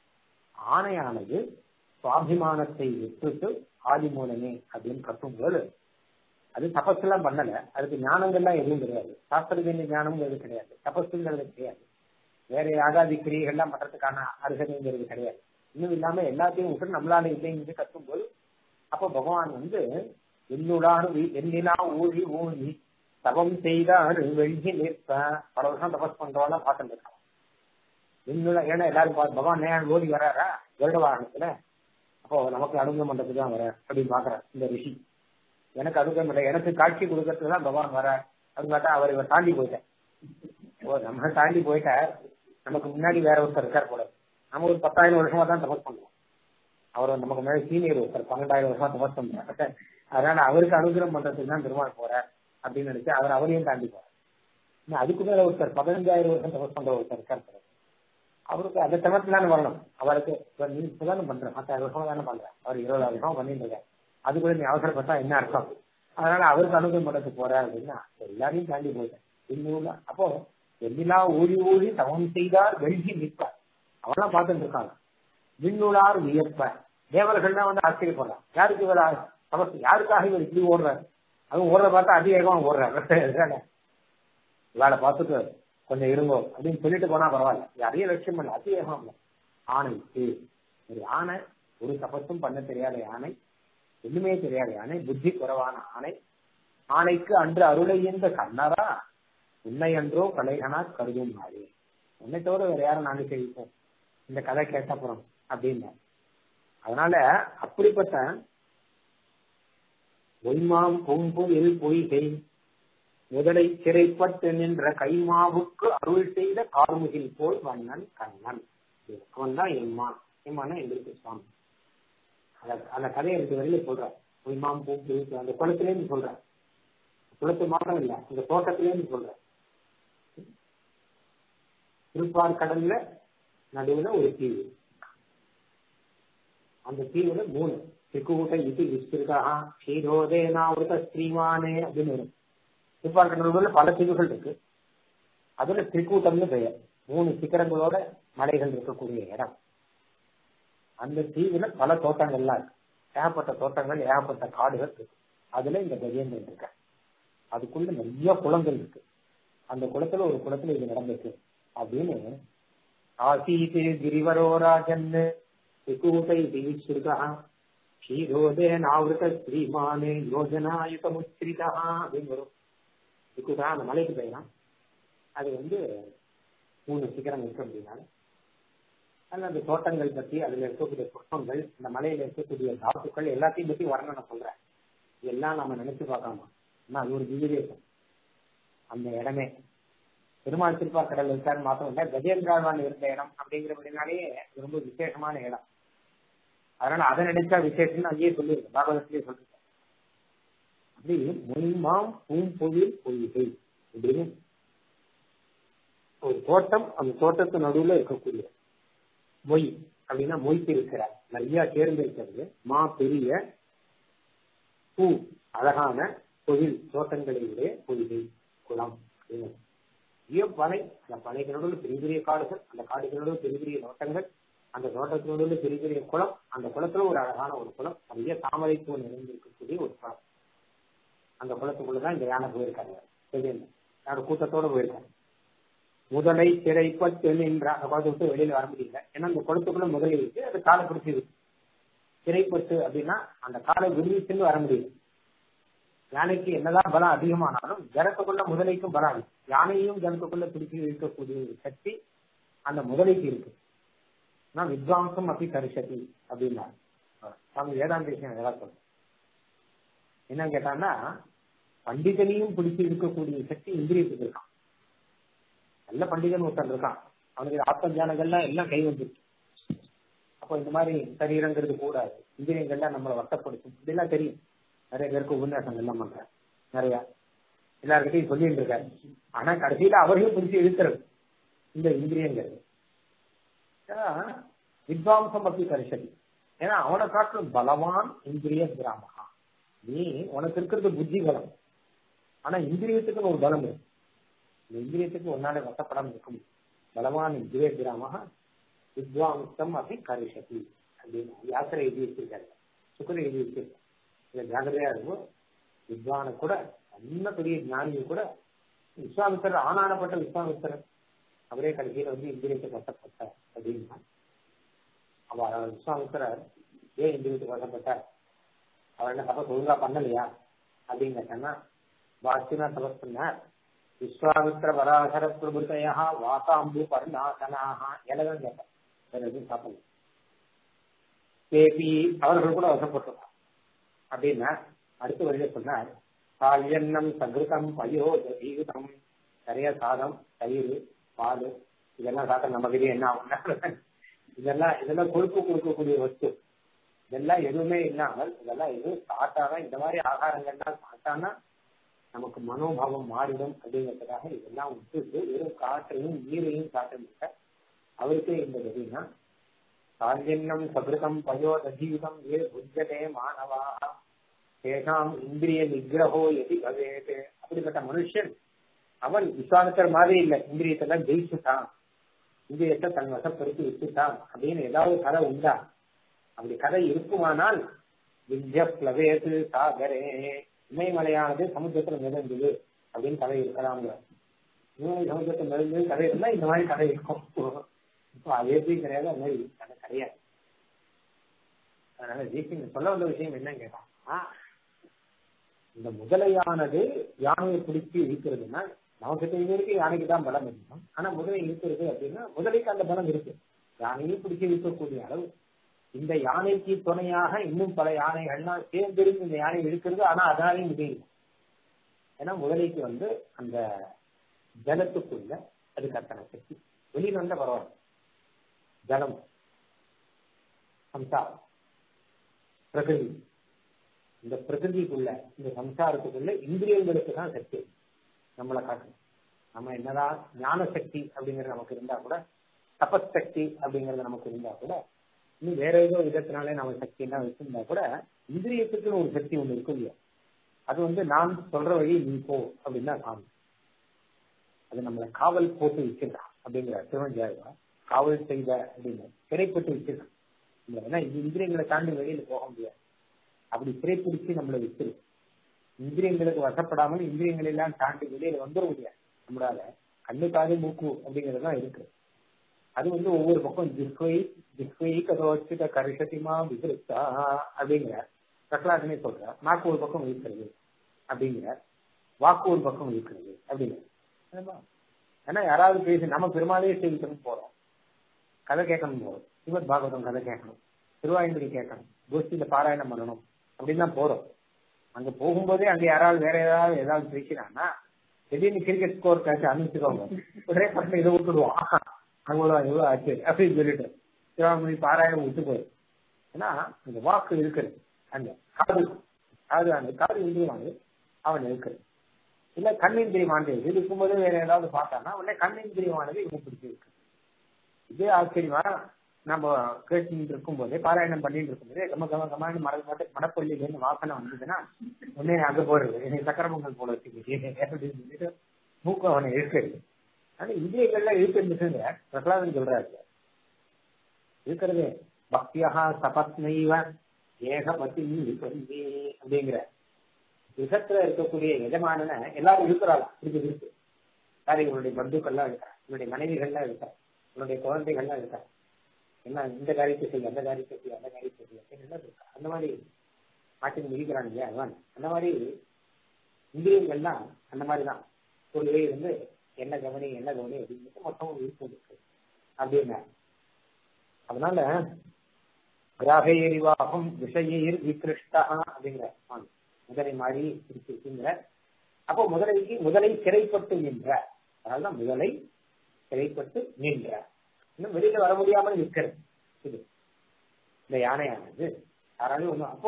ஆணையானது சுவாபிமானத்தை விட்டுட்டு ஆதி மூலமே அப்படின்னு கட்டும்போது அது தபஸ் எல்லாம் பண்ணல அதுக்கு ஞானங்கள்லாம் எதுவும் கிடையாது சாஸ்திரஜன்ய ஞானம் எதுவும் கிடையாது தபஸுங்கிறது கிடையாது வேற யாகாதி கிரியைகள்லாம் பண்றதுக்கான அருகதைங்கிறது கிடையாது இன்னும் இல்லாம எல்லாத்தையும் விட்டு நம்மளால இல்லைங்கிறது கட்டும்போது அப்போ பகவான் வந்து என்னுடான் என்னிலா ஊழி ஊழி தவம் செய்தார் வெள்ளி நிற்ப பல வருஷம் தபஸ் பண்றவெல்லாம் பார்த்துட்டு இருக்கான் என்னோட ஏன்னா எல்லாரும் பகவான் நேரம் ஓடி வராரா வருட வாகனத்துல அப்போ நமக்கு அனுகிரம் பண்றதுக்கு தான் வர அப்படின்னு பாக்குற இந்த ரிஷி எனக்கு அனுகிரம் இல்லை எனக்கு காட்சி கொடுக்கறதுக்கு தான் பகவான் வர அப்படின்னு பார்த்தா அவர் இவர் தாண்டி போயிட்டேன் ஓ நம்ம தாண்டி போயிட்டார் நமக்கு முன்னாடி வேற ஒருத்தர் இருக்கார் போல நம்ம ஒரு பத்தாயிரம் வருஷமா தான் தபஸ் பண்றோம் அவர் நமக்கு மேல சீனியர் ஒருத்தர் பன்னெண்டாயிரம் வருஷமா தபஸ் பண்றாரு அதனால அவருக்கு அனுகிரம் பண்றதுக்கு தான் பெருமாள் போறார் அப்படின்னு நினைச்சு அவர் அவரையும் தாண்டி போறார் இன்னும் அதுக்கு மேல ஒருத்தர் பதினஞ்சாயிரம் வருஷம் தபஸ் பண்ற ஒருத்தர் இருக்கார் அவருக்கு அந்த தமத்துல தானே வரணும் அவருக்கு நீ இப்பதானே பண்ற பத்தாயிரம் வருஷம் தானே பண்ற அவர் இருபதாயிரம் வருஷம் பண்ணிட்டு இருக்காரு அதுக்குள்ள நீ அவசரப்பட்டா என்ன அர்த்தம் அதனால அவருக்கு அனுகிரம் பண்றதுக்கு போற அப்படின்னா எல்லாரையும் தாண்டி போயிட்டேன் இன்னும் அப்போ எல்லாம் ஊழி ஊழி தவம் செய்தார் வெள்ளி நிற்பார் அவெல்லாம் பார்த்துட்டு இருக்காங்க விண்ணுளார் வியப்ப தேவர்கள்லாம் வந்து ஆச்சரியப்படுறான் யாருக்கு இவர் தமஸ் யாருக்காக இவர் இப்படி ஓடுறாரு அதுவும் ஓடுறத பார்த்தா அதிவேகமா ஓடுறாரு இவாளை பார்த்துட்டு கொஞ்சம் இருங்கோ அப்படின்னு சொல்லிட்டு போனா பரவாயில்ல யாரையும் லட்சியம் பண்ணல அதிவேகம் இல்லை ஆணைக்கு ஒரு யானை ஒரு தபஸும் பண்ண தெரியாத யானை ஒண்ணுமே தெரியாத யானை புத்தி குறைவான ஆணை ஆணைக்கு அன்று அருளை என்ற கண்ணரா உன்னை அன்றோ கலைகனா கருதும் நாளே உன்னை தவிர வேற யாரும் நாங்க செய்வோம் இந்த கதை கேட்டப்புறம் அப்படின்னு அதனால அப்படிப்பட்ட பொய்மாம் பொம்புயில் பொய்கை முதலை சிறைப்பட்டு நின்ற கைமாவுக்கு அருள் செய்த கார்முகில் போல் வண்ணன் கண்ணன் அவன் தான் எம்மான் எம்மான எங்களுக்கு சுவாமி அந்த கதையை ரெண்டு வரையில சொல்ற பொய்மாம் பூம்பு அந்த குளத்திலேருந்து சொல்ற குளத்து மாத்திரம் இல்ல அந்த தோட்டத்திலேருந்து சொல்ற திருப்பார் கடல்ல நடுவுல ஒரு தீவு அந்த தீவுல மூணு திக்குகூட்ட இது விஸ்திருக்கா க்ஷீரோதேனாவிருத ஸ்ரீமானே அப்படின்னு வரும் திருப்பார் கடலூர்ல பல தீவுகள் இருக்கு அதுல திரிக்கூட்டம்னு பெயர் மூணு சிக்கரங்களோட மலைகள் இருக்கக்கூடிய இடம் அந்த தீவுல பல தோட்டங்கள்லாம் இருக்கு ஏகப்பட்ட தோட்டங்கள் ஏகப்பட்ட காடுகள் இருக்கு அதுல இந்த கஜேந்திரன் இருக்க அதுக்குள்ள நிறைய குளங்கள் இருக்கு அந்த குளத்துல ஒரு குளத்துல இது நடந்திருக்கு அப்படின்னு ஆசீத் கிரிவரோ ராஜன் விகூதை தீஸ்ருதா க்ஷீரோதே நாவிருத ஸ்ரீமானே யோஜனாயுத முஸ்ரிதா அப்படின்னு வரும் விகுதா அந்த மலைக்கு பெயலாம் அது வந்து மூணு சிகரம் இருக்கு அப்படின்னால அதில் அந்த தோட்டங்கள் பத்தி அதுல இருக்கக்கூடிய புஷ்பங்கள் இந்த மலையில இருக்கக்கூடிய தாத்துக்கள் எல்லாத்தையும் பத்தி வர்ணனை சொல்றேன் இதெல்லாம் நம்ம நினைச்சு பார்க்காம ஆனா அது ஒரு திவ்யதேசம் அந்த இடமே பெருமாள் திருப்பாக்கடல் இருக்கான்னு மாத்தம் இல்ல கஜேந்திராவான் இருந்த இடம் அப்படிங்கிறபடினாலே ரொம்ப விசேஷமான இடம் அதனால அதை நினைச்சா விசேஷம்னு அங்கேயே சொல்லியிருக்கு பாகவதத்திலேயே சொல்லிருக்கேன் அப்படி மொய்மாம் பூம்பொழில் பொய்கை அப்படின்னு ஒரு தோட்டம் அந்த தோட்டத்து நடுவுல இருக்கக்கூடிய மொய் அப்படின்னா மொய்த்து இருக்கிறார் நிறைய சேர்ந்து இருக்கிறது மா பெரிய பூ அழகான தொழில் தோட்டங்களிலே பொய்கை குளம் அப்படின்னு பெரிய பனை அந்த பனைக்கு நடுவில் பெரிய பெரிய காடுகள் அந்த காடுக்கு நடுவில் பெரிய பெரிய தோட்டங்கள் அந்த தோட்டத்து நடுவில் பெரிய பெரிய குளம் அந்த குளத்துல ஒரு அழகான ஒரு குளம் நிறைய தாமரை பூ நிறைந்திருக்கக்கூடிய ஒரு குளம் அந்த குளத்துக்குள்ளதான் இந்த யானை போயிருக்காங்க யாரோட கூட்டத்தோட போயிருக்காங்க முதலை சிறைப்பட்டு நின்ற அந்த குளத்தை விட்டு வெளியில வர முடியல ஏன்னா அந்த குளத்துக்குள்ள முதலை இருக்கு அது காலை பிடிச்சிது சிறைப்பட்டு அப்படின்னா அந்த காலை விடுவிச்சுன்னு வர முடியல யானைக்கு என்னதான் பலம் அதிகமானாலும் ஜனத்துக்குள்ள முதலைக்கும் பலம் யானையும் ஜனத்துக்குள்ள பிடிச்சி இருக்கக்கூடிய ஒரு சக்தி அந்த முதலைக்கு இருக்கு ஆனா வித்வாம்சம் அப்படி கரிசதி அப்படின்னா அவங்க வேதாந்த விஷயம் எதாவது சொல்றேன் என்ன கேட்டான்னா பண்டிதனையும் பிடிச்சி இருக்கக்கூடிய சக்தி இந்திரியத்துக்கு இருக்கான் நல்ல பண்டிதன் ஒருத்தன் இருக்கான் அவனுக்கு ஆத்மஜானங்கள்லாம் எல்லாம் கை வந்துருக்கு அப்போ இந்த மாதிரி சரீரங்கிறது கூடாது இந்திரியங்கள்லாம் நம்மளை வட்டப்படுத்தும் இப்படிலாம் தெரியும் நிறைய பேருக்கு உபன்யாசம் எல்லாம் பண்றாரு நிறைய எல்லாருக்கிட்டையும் சொல்லிட்டு இருக்காரு ஆனா கடைசியில அவரையும் பிடிச்சி இழுக்கிறது இந்த இந்திரியங்கள் வித்வாம்சம் அப்படி கரிசதி ஏன்னா அவனை காட்டிலும் பலவான் இந்திரிய கிராமகா நீ உனக்கு இருக்கிறது புத்தி பலம் ஆனா இந்திரியத்துக்குன்னு ஒரு பலம் இருக்கு இந்த இந்திரியத்துக்கு ஒன்னால வசப்படாம இருக்க முடியும் பலவான் இந்திரிய கிராமகா வித்வாம்சம் அப்படி கரிசதி அப்படின்னு யாத்திரை எழுதி வச்சிருக்காரு சுக்கரை எழுதி வச்சிருக்காரு இதை ஜாகிரதையா இருக்கும் வித்வான கூட நல்ல பெரிய ஞானியை கூட விஸ்வாமித்திரர் ஆனானப்பட்ட விஸ்வாமித்திரர் அவரே கடைசியில வந்து இந்திரியத்துக்கு வசப்பட்டார் அப்படின்னா அவ விஸ்வாமித்திரர் ஏன் இந்திரியத்துக்கு வசப்பட்டார் அவர் என்ன தபஸ் ஒழுங்கா பண்ணலையா அப்படின்னு கேட்டா வாசினா தபஸ் பண்ணார் விஸ்வாமித்திர வராசர பிரபுத்தையா வாசாம்பு பர்ணாசனாக எல்லாம் கேட்டார் வேற எதுவும் சாப்பிடல கேபி அவர்கள் கூட வசப்பட்டிருக்கார் அப்படின்னா அடுத்த வரையில சொன்னார் கால்யன்னம் சகிருதம் பயோத தீவிதம் நிறைய சாதம் தயிர் பால் இதெல்லாம் சாப்பிட்ட நம்ம கிட்டே என்ன ஆகும் இதெல்லாம் இதெல்லாம் கொழுப்பு கொடுக்கக்கூடிய வஸ்து இதெல்லாம் எதுவுமே இல்லாமல் இதெல்லாம் எதுவும் சாப்பிட்டாதான் இந்த மாதிரி ஆகாரங்கள்லாம் சாப்பிட்டானா நமக்கு மனோபாவம் மாறிடும் அப்படிங்கிறதுக்காக இதெல்லாம் விட்டுட்டு வெறும் காற்றையும் நீரையும் சாப்பிட்டு அவருக்கே இந்த கதினா கால்யன்னம் சகிருதம் பயோதீவிதம் ஏ புஜதே மாணவா தேசாம் இந்திரிய நிகிரகோ எதி பவேது அப்படிப்பட்ட மனுஷன் அவன் விஸ்வாமித்தர் மாதிரி இல்லை இந்திரியத்தெல்லாம் ஜெயிச்சுட்டான் இந்திரியத்தை தன் வசப்படுத்தி விட்டுட்டான் அப்படின்னு ஏதாவது கதை உண்டா அப்படி கதை இருக்குமானால் வித்ய பிளவேது சாகரே இமயமலையானது சமுத்திரத்துல மிதந்தது அப்படின்னு கதை இருக்கலாம்ங்க இமய சமுத்திரத்தில் மிதந்தது கதை இருந்தா இந்த மாதிரி கதை இருக்கும் இப்போ அது எப்படி கிடையாது அது மாதிரி கதை கிடையாது அதனால ஜீசிங் சொல்ல வந்த விஷயம் என்னன்னு கேட்டான் இந்த முதலையானது யானையை பிடிச்சி இழுக்கிறதுனா நமக்கு தெரிஞ்சதுக்கு யானைக்கு தான் பலம் இருக்கும் ஆனா முதலை இழுக்கிறது அப்படின்னா முதலைக்கு அந்த பலம் இருக்கு யானையும் பிடிச்சி இழுக்கக்கூடிய அளவு இந்த யானைக்கு துணையாக இன்னும் பல யானைகள்லாம் சேர்ந்திருந்து இந்த யானை இழுக்கிறது ஆனா அதனாலையும் முடியும் ஏன்னா முதலைக்கு வந்து அந்த ஜலத்துக்குள்ள அது கத்தன சக்தி வெளியில வந்த பரவாயில்ல ஜலம் சம்சாரம் பிரகிருதி இந்த பிரகிருதிக்குள்ள இந்த சம்சாரத்துக்குள்ள இந்திரியங்களுக்கு தான் சக்தி நம்மளை காட்டணும் நம்ம என்னதான் ஞான சக்தி அப்படிங்கிறது நமக்கு இருந்தா கூட தபசக்தி அப்படிங்கிறது நமக்கு இருந்தா கூட இன்னும் வேற ஏதோ விதத்தினாலே நம்ம சக்தி எல்லாம் வச்சிருந்தா கூட இந்திரியத்துக்குன்னு ஒரு சக்தி ஒண்ணு இருக்கும் இல்லையா அது வந்து நான் சொல்ற வழி நீ போ அப்படின்னு தான் காணும் அது நம்மளை காவல் போட்டு வச்சிருக்கான் அப்படிங்கிற திருவஞ்சாயுவா காவல் செய்த அப்படின்னு சிறைப்பட்டு வச்சிருக்கான் ஏன்னா இது இந்திரியங்களை தாண்டி வெளியில போக முடியாது அப்படி சிறைப்பிடிச்சு நம்மளை வித்துரு இந்திரியங்களுக்கு வசப்படாமல் இந்திரியங்களை எல்லாம் தாண்டி வெளியில வந்துட முடியாது நம்மளால கண்ணு காது மூக்கு அப்படிங்கிறது தான் இருக்கு அது வந்து ஒவ்வொரு பக்கம் ஜிஸ்வை ஜிஸ்வை கதோச்சித கரிசத்திமா விதிருத்தா அப்படிங்கிற பிரகலாதனே சொல்ற நாக்கு ஒரு பக்கம் இருக்கிறது அப்படிங்கிற வாக்கு ஒரு பக்கம் இருக்கிறது அப்படிங்கிற ஏன்னா யாராவது பேசி நம்ம பெருமாளே சேவிக்கணும் போறோம் கதை கேட்கணும் போறோம் சிவத் பாகவதம் கதை கேட்கணும் திருவாயுமொழி கேட்கணும் கோஷ்டியில பாராயணம் பண்ணணும் அப்படின்னு தான் போறோம் அங்க போகும்போதே அங்க யாராவது வேற ஏதாவது ஏதாவது பேசினாங்கன்னா திடீர்னு கிரிக்கெட் ஸ்கோர் கேட்க அனுப்பிச்சுக்கோங்க உடனே பசங்க இதை விட்டுடுவோம் அவ்வளோ எவ்வளோ ஆச்சு அப்படின்னு சொல்லிட்டு சிவாமணி பாராயணம் விட்டு போயிடும் ஏன்னா அந்த வாக்கு இருக்கிறது அங்க காது காது அந்த காது இந்திரியமானது அவன் இருக்கிறது இல்ல கண்ணிந்திரியமானது இது இருக்கும்போது வேற ஏதாவது பார்த்தானா உடனே கண்ணிந்திரியமானது இவன் பிடிச்சி இருக்கு இதே ஆச்சரியமா நம்ம கேட்டு இருக்கும் போதே பாராயணம் பண்ணிட்டு இருக்கும் போதே கம கம கமான மர மட மடப்பள்ளியில இருந்து வாசனை வந்ததுன்னா உடனே அங்க போறது எனக்கு சக்கரமங்கல் போல வச்சுக்கிட்டு அப்படின்னு சொல்லிட்டு மூக்கம் அவனை இருக்கிறது ஆனா இந்திரியங்கள்ல இருக்கிறதுங்க பிரகலாதன் சொல்றாரு இருக்கிறது பக்தியா சபத்னைவ ஏகபதி விபந்தி அப்படிங்கிற யுகத்துல இருக்கக்கூடிய எஜமானன எல்லாரும் இருக்கிறாள் இருக்கு இருக்கு சாரி இவனுடைய பந்துக்கள்லாம் இருக்கா இவனுடைய மனைவிகள்லாம் இருக்கா இவனுடைய குழந்தைகள்லாம் இருக்கா என்ன இந்த காரியத்தை செய்ய அந்த காரியத்தை செய்ய அந்த காரியத்தை செய்ய அப்படின்னு இருக்கா அந்த மாதிரி மாட்டின் மிதிக்கிறான் இல்லையா அதான் அந்த மாதிரி இந்திரியங்கள்லாம் அந்த மாதிரி தான் ஒரு வே வந்து என்ன கவனி என்ன கவனி அப்படின்னு மொத்தம் விருப்பம் இருக்கு அப்படின்னா அதனால கிராகையறிவாகும் விஷயீர் விகிருஷ்டா அப்படிங்கிற முதலை மாதிரி இருக்குங்கிற அப்போ முதலைக்கு முதலை சிறைப்பட்டு நின்ற அதனால்தான் முதலை சிறைப்பட்டு நின்ற இன்னும் வெளியில வர முடியாமல் நிற்கிறது இது இந்த யானையானது யாராலையும் ஒண்ணும் அப்போ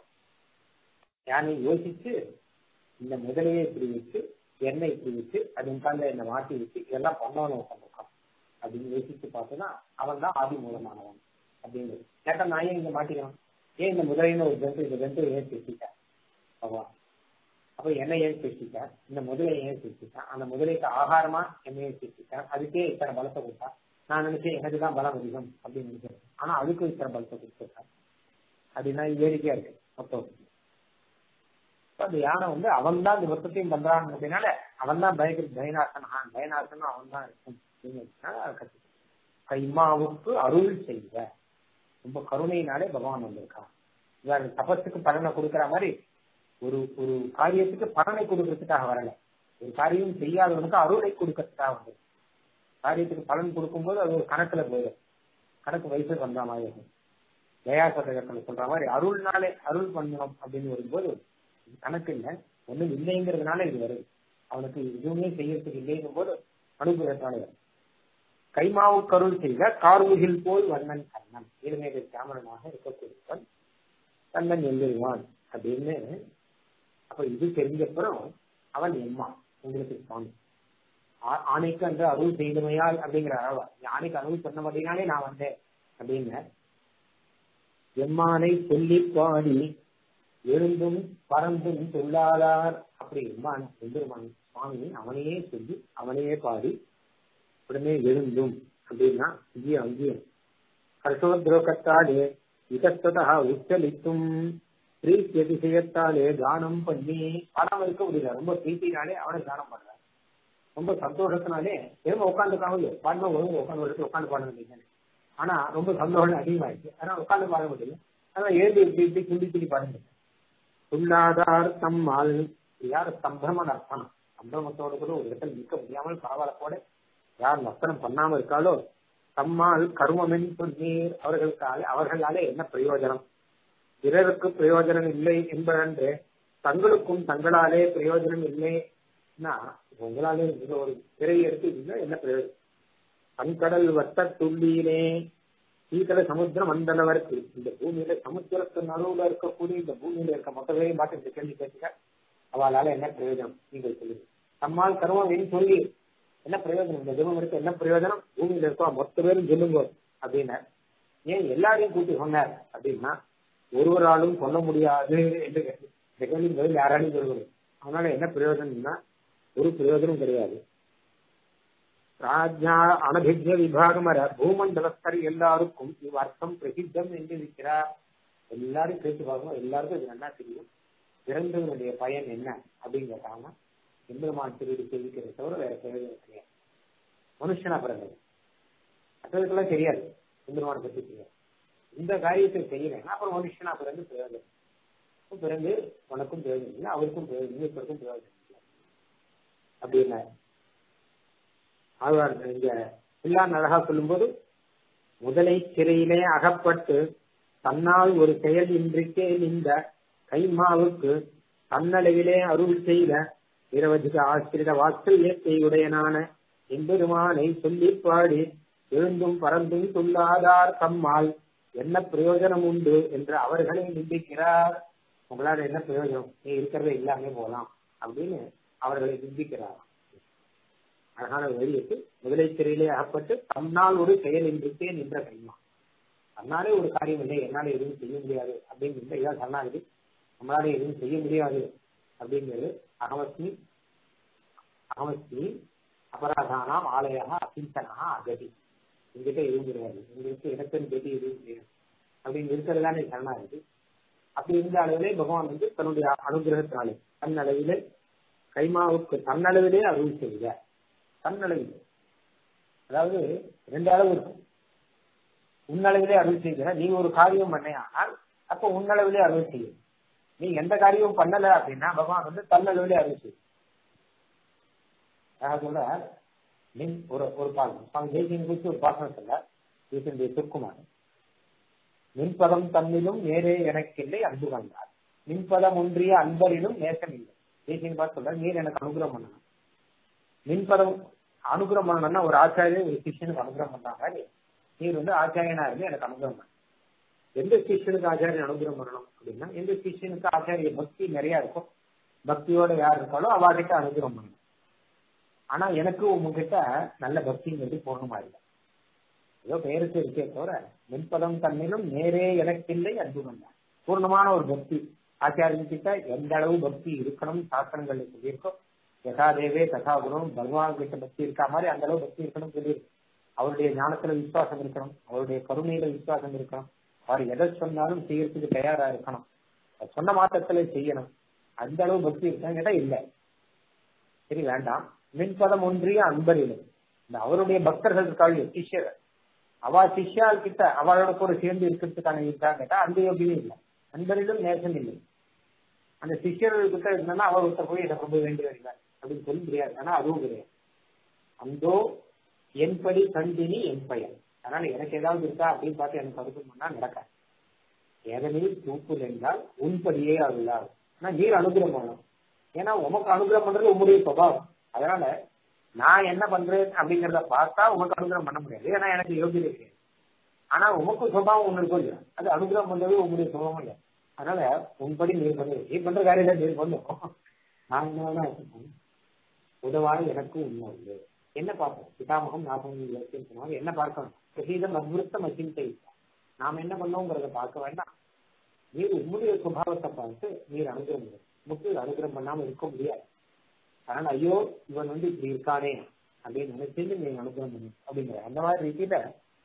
யானை யோசிச்சு இந்த முதலையை இப்படி வச்சு எண்ணெய் இப்படி வச்சு அது உட்கார்ந்து என்னை மாட்டி வச்சு இதெல்லாம் பண்ணணும் உட்காந்துருக்கான் அப்படின்னு யோசிச்சு பார்த்தோன்னா அவன் தான் ஆதி மூலமானவன் அப்படிங்கிறது கேட்டா நான் ஏன் இங்க மாட்டிக்கிறான் ஏன் இந்த முதலைன்னு ஒரு ஜந்து இந்த ஜந்து ஏன் பேசிட்டேன் பகவான் அப்ப என்ன ஏன் பேசிட்டார் இந்த முதலை ஏன் பேசிட்டான் அந்த முதலைக்கு ஆகாரமா என்னையே பேசிட்டான் அதுக்கே இத்தனை பலத்தை கொடுத்தான் நான் நினைச்சேன் எனக்கு தான் பலம் அதிகம் அப்படின்னு நினைக்கிறேன் ஆனா அதுக்கும் இத்தனை பலத்தை கொடுத்துருக்கான் அப்படின்னா வேடிக்கையா இருக்கு மொத்தம் அந்த யானை வந்து அவன் தான் இந்த மொத்தத்தையும் பண்றான் அப்படின்னால அவன் தான் பயங்கர பயனாசனான் பயனாசனும் அவன் தான் இருக்கும் அப்படின்னு கைமாவுக்கு அருள் செய்த ரொம்ப கருணையினாலே பகவான் வந்திருக்கான் இவர் தபஸுக்கு பலனை கொடுக்கிற மாதிரி ஒரு ஒரு காரியத்துக்கு பலனை கொடுக்கறதுக்காக வரல ஒரு காரியம் செய்யாதவனுக்கு அருளை கொடுக்கறதுக்காக வந்தது காரியத்துக்கு பலன் கொடுக்கும்போது அது ஒரு கணக்குல போயிடும் கணக்கு வயசு பண்ற மாதிரி இருக்கும் தயா சதகத்தில் சொல்ற மாதிரி அருள்னாலே அருள் பண்ணணும் அப்படின்னு வரும்போது கணக்கு இல்லை ஒண்ணும் இல்லைங்கிறதுனால இது வருது அவனுக்கு எதுவுமே செய்யறதுக்கு இல்லைங்கும் போது அனுகிரகத்தாலே வரும் கைமாவு கருள் செய்த கார்முகில் போல் வண்ணன் கண்ணன் ஈரமேக சாமரனாக இருக்கக்கூடியவன் கண்ணன் எந்திருவான் அப்படின்னு அப்ப இது தெரிஞ்சப்புறம் அவன் எம்மா உங்களுக்கு சுவாமி ஆணைக்கு அந்த அருள் செய்தமையால் அப்படிங்கிற அளவா ஆணைக்கு அருள் சொன்னபடினாலே நான் வந்தேன் அப்படின்னு எம்மானை சொல்லி பாடி எழுந்தும் பறந்தும் சொல்லாதார் அப்படி எம்மான் எம்பெருமான் சுவாமி அவனையே சொல்லி அவனையே பாடி உடனே எழுந்தும் அப்படின்னா இங்கே அங்கேயும் ஹர்ஷோத்ரோகத்தாலே இதத்ததா உச்சலித்தும் பிரீத்தி அதிசயத்தாலே கானம் பண்ணி பாடாம இருக்க முடியல ரொம்ப பிரீத்தினாலே அவனை கானம் பண்றான் ரொம்ப சந்தோஷத்தினாலே திரும்ப உட்காந்துக்காம இல்லையோ பாடினா ஒழுங்கு உட்காந்து எடுத்து உட்காந்து பாட முடியாது ஆனா ரொம்ப சந்தோஷம் அதிகமாயிடுச்சு ஆனா உட்காந்து பாட முடியல ஆனா எழுதி இப்படி இப்படி துள்ளி துள்ளி பாடுங்க துள்ளாதார் தம்மால் யார் சம்பிரமன் அர்த்தம் சம்பிரமத்தோடு கூட ஒரு இடத்துல நிற்க முடியாமல் பரவாயில்லோட யார் நர்த்தனம் பண்ணாம இருக்காலோ தம்மால் கருமமென் சொன்னீர் அவர்களுக்கால அவர்களாலே என்ன பிரயோஜனம் பிறருக்கு பிரயோஜனம் இல்லை என்பதன்று தங்களுக்கும் தங்களாலே பிரயோஜனம் இல்லைன்னா உங்களாலே இந்த ஒரு பிறவி எடுத்து இல்லை என்ன பிரயோஜனம் தன்கடல் வட்ட துள்ளியிலே சீதல சமுத்திரம் வந்தளவருக்கு இந்த பூமியில சமுத்திரத்து நடுவுல இருக்கக்கூடிய இந்த பூமியில இருக்க மொத்த பேரையும் பார்த்து இந்த கேள்வி கேட்டுக்க அவளால என்ன பிரயோஜனம் நீங்கள் சொல்லுங்க நம்மால் கருவம் என்று சொல்லி என்ன பிரயோஜனம் இந்த ஜெபம் எடுத்து என்ன பிரயோஜனம் பூமியில இருக்கோம் மொத்த பேரும் சொல்லுங்க அப்படின்னு ஏன் எல்லாரையும் கூட்டி சொன்னார் அப்படின்னா ஒருவராலும் சொல்ல முடியாது என்று இந்த கேள்வி பதில் யாராலையும் சொல்ல முடியும் அதனால என்ன பிரயோஜனம்னா ஒரு பிரயோஜனம் கிடையாது ராஜா அனபிஜ விபாகமர பூமண்டலஸ்தர் எல்லாருக்கும் இவ் அர்த்தம் பிரசித்தம் என்று இருக்கிறார் எல்லாரும் கேட்டு பார்க்கணும் எல்லாருக்கும் இது நல்லா தெரியும் பிறந்தவனுடைய பயன் என்ன அப்படின்னு கேட்டாங்கன்னா எம்பெருமான் திருடி தெரிவிக்கிறத தவிர வேற பிரயோஜனம் கிடையாது மனுஷனா பிறந்தது மற்றதுக்கெல்லாம் தெரியாது எம்பெருமான பத்தி தெரியாது இந்த காரியத்தை செய்யலைன்னா அப்புறம் மனுஷனா பிறந்து பிரயோஜனம் பிறந்து உனக்கும் பிரயோஜனம் இல்லை அவருக்கும் பிரயோஜனம் இல்லை இவருக்கும் பிரயோஜனம் இல்லை அப்படின்னா ஆழ்வார் இங்க பிள்ளான் அழகா சொல்லும்போது முதலை சிறையிலே அகப்பட்டு தன்னால் ஒரு செயல் இன்றிக்கே நின்ற கைமாவுக்கு தன்னளவிலே அருள் செய்த நிரவதிக ஆசிரித வாத்சல்யத்தை உடையனான எம்பெருமானை சொல்லி பாடி எழுந்தும் பறந்தும் சொல்லாதார் தம்மால் என்ன பிரயோஜனம் உண்டு என்று அவர்களை நிந்திக்கிறார் உங்களால என்ன பிரயோஜனம் நீ இருக்கிறத இல்லாமே போலாம் அப்படின்னு அவர்களை நிந்திக்கிறார் அழகான வழியத்து முதலை சிறையிலே அகப்பட்டு தன்னால் ஒரு செயல் இன்றிக்கே நின்ற கைமா தன்னாலே ஒரு காரியம் இல்லை என்னால எதுவும் செய்ய முடியாது அப்படின்னு இதான் சரணாகதி நம்மளால எதுவும் செய்ய முடியாது அப்படிங்கிறது அகமஸ்மி அகமஸ்மி அபராதானாம் ஆலயா அசிந்தனா அகதி எங்கிட்ட எதுவும் கிடையாது எங்களுக்கு எனக்குன்னு கதி எதுவும் கிடையாது அப்படின்னு இருக்கிறது தானே சரணாகதி அப்படி இருந்த அளவிலே பகவான் வந்து தன்னுடைய அனுகிரகத்தினாலே தன்னளவிலே கைமாவுக்கு தன்னளவிலே அருள் செய்த தன்னளவிலே அதாவது ரெண்டு அளவு இருக்கும் உன்னளவிலே அருள் செய்கிற நீ ஒரு காரியம் பண்ணையானால் அப்ப உன்னளவிலே அருள் செய்யும் நீ எந்த காரியமும் பண்ணல அப்படின்னா பகவான் வந்து தன்னளவிலே அருள் செய்யும் சொல்ல நீ ஒரு ஒரு பாசனம் சுவாமி தேசியன் குறித்து ஒரு பாசனம் சொல்ல தேசியனுடைய திருக்குமார் மின்பதம் தன்னிலும் நேரே எனக்கில்லை அன்பு கண்டார் மின்பதம் ஒன்றிய அன்பரிலும் நேசம் இல்லை தேசியன் பார்த்து சொல்ற நீர் எனக்கு அனுகிரகம் பண்ணணும் மின்பதம் அனுகிரகம் பண்ணணும்னா ஒரு ஆச்சாரியர் ஒரு சிஷியனுக்கு அனுகிரகம் பண்றாங்க நீர் வந்து ஆச்சாரியனா இருந்து எனக்கு அனுகிரகம் பண்ண எந்த சிஷியனுக்கு ஆச்சாரியன் அனுகிரகம் பண்ணணும் அப்படின்னா எந்த சிஷியனுக்கு ஆச்சாரிய பக்தி நிறைய இருக்கும் பக்தியோட யார் இருக்காலோ அவகிட்ட அனுகிரகம் பண்ணணும் ஆனா எனக்கு உங்ககிட்ட நல்ல பக்திங்கிறது பூர்ணமா இல்லை ஏதோ பெயருக்கு இருக்கே தவிர மின்பதம் தன்னிலும் நேரே எனக்கில்லை அன்பு வந்தான் பூர்ணமான ஒரு பக்தி ஆச்சாரியன் கிட்ட எந்த அளவு பக்தி இருக்கணும் சாஸ்திரங்கள்ல சொல்லியிருக்கோம் யதா தேவே ததா குணம் பகவான் கிட்ட பக்தி இருக்கா மாதிரி அந்த அளவு பக்தி இருக்கணும் சொல்லியிருக்கு அவருடைய ஞானத்துல விசுவாசம் இருக்கணும் அவருடைய கருணையில விசுவாசம் இருக்கணும் அவர் எதை சொன்னாலும் செய்யறதுக்கு தயாரா இருக்கணும் சொன்ன மாற்றத்துல செய்யணும் அந்த அளவு பக்தி இருக்கான்னு கேட்டா இல்லை சரி வேண்டாம் மின்பதம் ஒன்றிய அன்பரிலும் இந்த அவருடைய பக்தர்கள் இருக்காள் சிஷ்யர் அவ சிஷ்யால் கிட்ட அவளோட கூட சேர்ந்து இருக்கிறதுக்கான இருக்கா கேட்டா அந்த யோகியும் இல்லை அன்பரிலும் நேசம் இல்லை அந்த சிஷ்யர்கள் கிட்ட இருந்தா அவர் ஒருத்தர் போய் எனக்கு ரொம்ப வேண்டி வருகிறார் அப்படின்னு சொல்ல முடியாது ஆனா அதுவும் கிடையாது அந்தோ என்படி கண்டினி என் பயன் அதனால எனக்கு ஏதாவது இருக்கா அப்படின்னு பார்த்து எனக்கு அனுப்பம் பண்ணா நடக்காது ஏதனில் தூக்குல் என்றால் உன்படியே அருளார் ஆனா நீர் அனுகிரகம் பண்ணணும் ஏன்னா உமக்கு அனுகிரகம் பண்றது உங்களுடைய சுபாவம் அதனால நான் என்ன பண்றேன் அப்படிங்கறத பார்த்தா உமக்கு அனுகிரகம் பண்ண முடியாது ஏன்னா எனக்கு யோகியதை கிடையாது ஆனா உமக்கு சுபாவம் ஒண்ணு இருக்கும் இல்லையா அது அனுகிரகம் பண்றது உங்களுடைய சுபாவம் இல்லை அதனால உன்படி நீர் பண்ணு நீ பண்ற காரியத்தை நீர் பண்ணும் நான் என்னதான் உதவாறு எனக்கு உண்மை உண்டு என்ன பார்க்கணும் பிதாமகம் நாசம் சொன்னாங்க என்ன பார்க்கணும் பிரசீதம் அத்விருத்தம் அச்சிந்தை நாம் என்ன பண்ணோங்கிறத பார்க்க வேண்டாம் நீர் உம்முடைய சுபாவத்தை பார்த்து நீர் அனுகிரகம் முக்கு அனுகிரகம் பண்ணாம இருக்க முடியாது அதனால ஐயோ இவன் வந்து இப்படி இருக்கானே அப்படின்னு நினைச்சு நீங்க அனுகிரகம் பண்ணு அப்படிங்கிற அந்த மாதிரி ரீதியில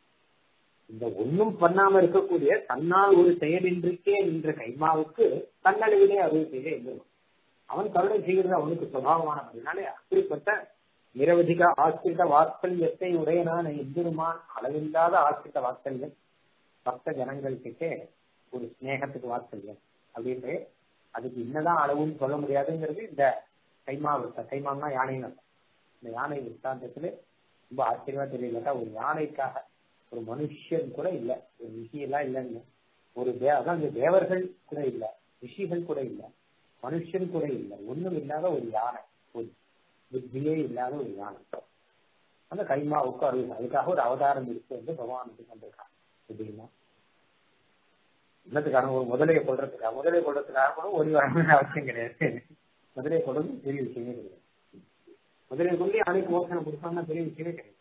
இந்த ஒன்னும் பண்ணாம இருக்கக்கூடிய தன்னால் ஒரு செயலின்றிக்கே நின்ற கைமாவுக்கு தன்னளவிலே அருள் செய்த எந்திரும் அவன் கருணை செய்கிறது அவனுக்கு சுபாவமானதுனாலே அப்படிப்பட்ட நிரவதிக ஆசிரித வாத்சல்யத்தை உடையனான எம்பெருமான் அளவில்லாத ஆசிரித வாத்சல்யம் பக்த ஜனங்கள் கிட்டே ஒரு ஸ்நேகத்துக்கு வாத்சல்யம் அப்படின்ட்டு அதுக்கு என்னதான் அளவுன்னு சொல்ல முடியாதுங்கிறது இந்த கைமா விருத்தம் கைமான்னா யானைன்னு அர்த்தம் இந்த யானை விற்த்தாந்தத்துல ரொம்ப ஆச்சரியமா தெரியலட்டா ஒரு யானைக்காக ஒரு மனுஷன் கூட இல்லை ஒரு ரிஷியெல்லாம் இல்லைன்னு ஒரு தே அதான் இந்த தேவர்கள் கூட இல்லை ரிஷிகள் கூட இல்லை மனுஷன் கூட இல்லை ஒண்ணும் இல்லாத ஒரு யானை ஒரு புத்தியே இல்லாத ஒரு யானை அந்த கைமாவுக்கு அருள் அதுக்காக ஒரு அவதாரம் இருக்கு வந்து பகவான் வந்து கொண்டிருக்கான் எப்படின்னா என்னத்துக்கான ஒரு முதலையை கொள்றதுக்காக முதலையை கொள்றதுக்காக கூட ஓடி வரணும்னு அவசியம் கிடையாது முதலையை கொள்றது பெரிய விஷயமே கிடையாது முதலையை கொண்டு யானைக்கு மோசனம் கொடுத்தாங்கன்னா பெரிய விஷயமே கிடையாது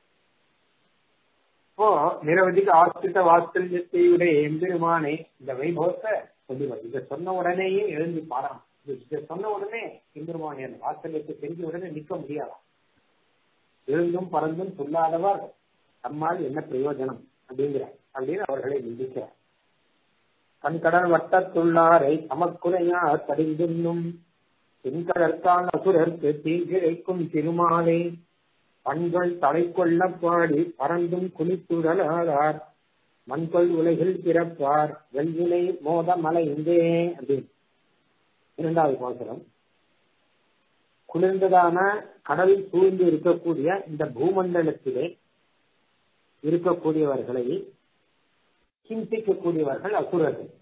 இப்போ நிரவதிக்கு ஆஸ்திரித்த வாத்சல்யத்தையுடைய எம்பெருமானே இந்த வைபவத்தை சொல்லுவார் இதை சொன்ன உடனேயே எழுந்து பாடணும் இதை சொன்ன உடனே எம்பெருமானே அந்த வாத்சல்யத்தை தெரிஞ்ச உடனே நிற்க முடியாதாம் எழுந்தும் பறந்தும் சொல்லாதவர் நம்மால் என்ன பிரயோஜனம் அப்படிங்கிற அப்படின்னு அவர்களை நிந்திக்கிறார் கண்கடல் வட்டத்துள்ளாரை தமக்குறையா தடிந்துண்ணும் தென்கடற்கான அசுரர்க்கு தீங்கிழைக்கும் திருமாலே பண்கள் தலை கொள்ள பாடி பறந்தும் குளித்துடலாதார் மண்கொள் உலகில் பிறப்பார் வெள்வினை மோத மலைந்தே அப்படின்னு இரண்டாவது பாசுரம் குளிர்ந்ததான கடல் சூழ்ந்து இருக்கக்கூடிய இந்த பூமண்டலத்திலே இருக்கக்கூடியவர்களை சிந்திக்கக்கூடியவர்கள் அசுரர்கள்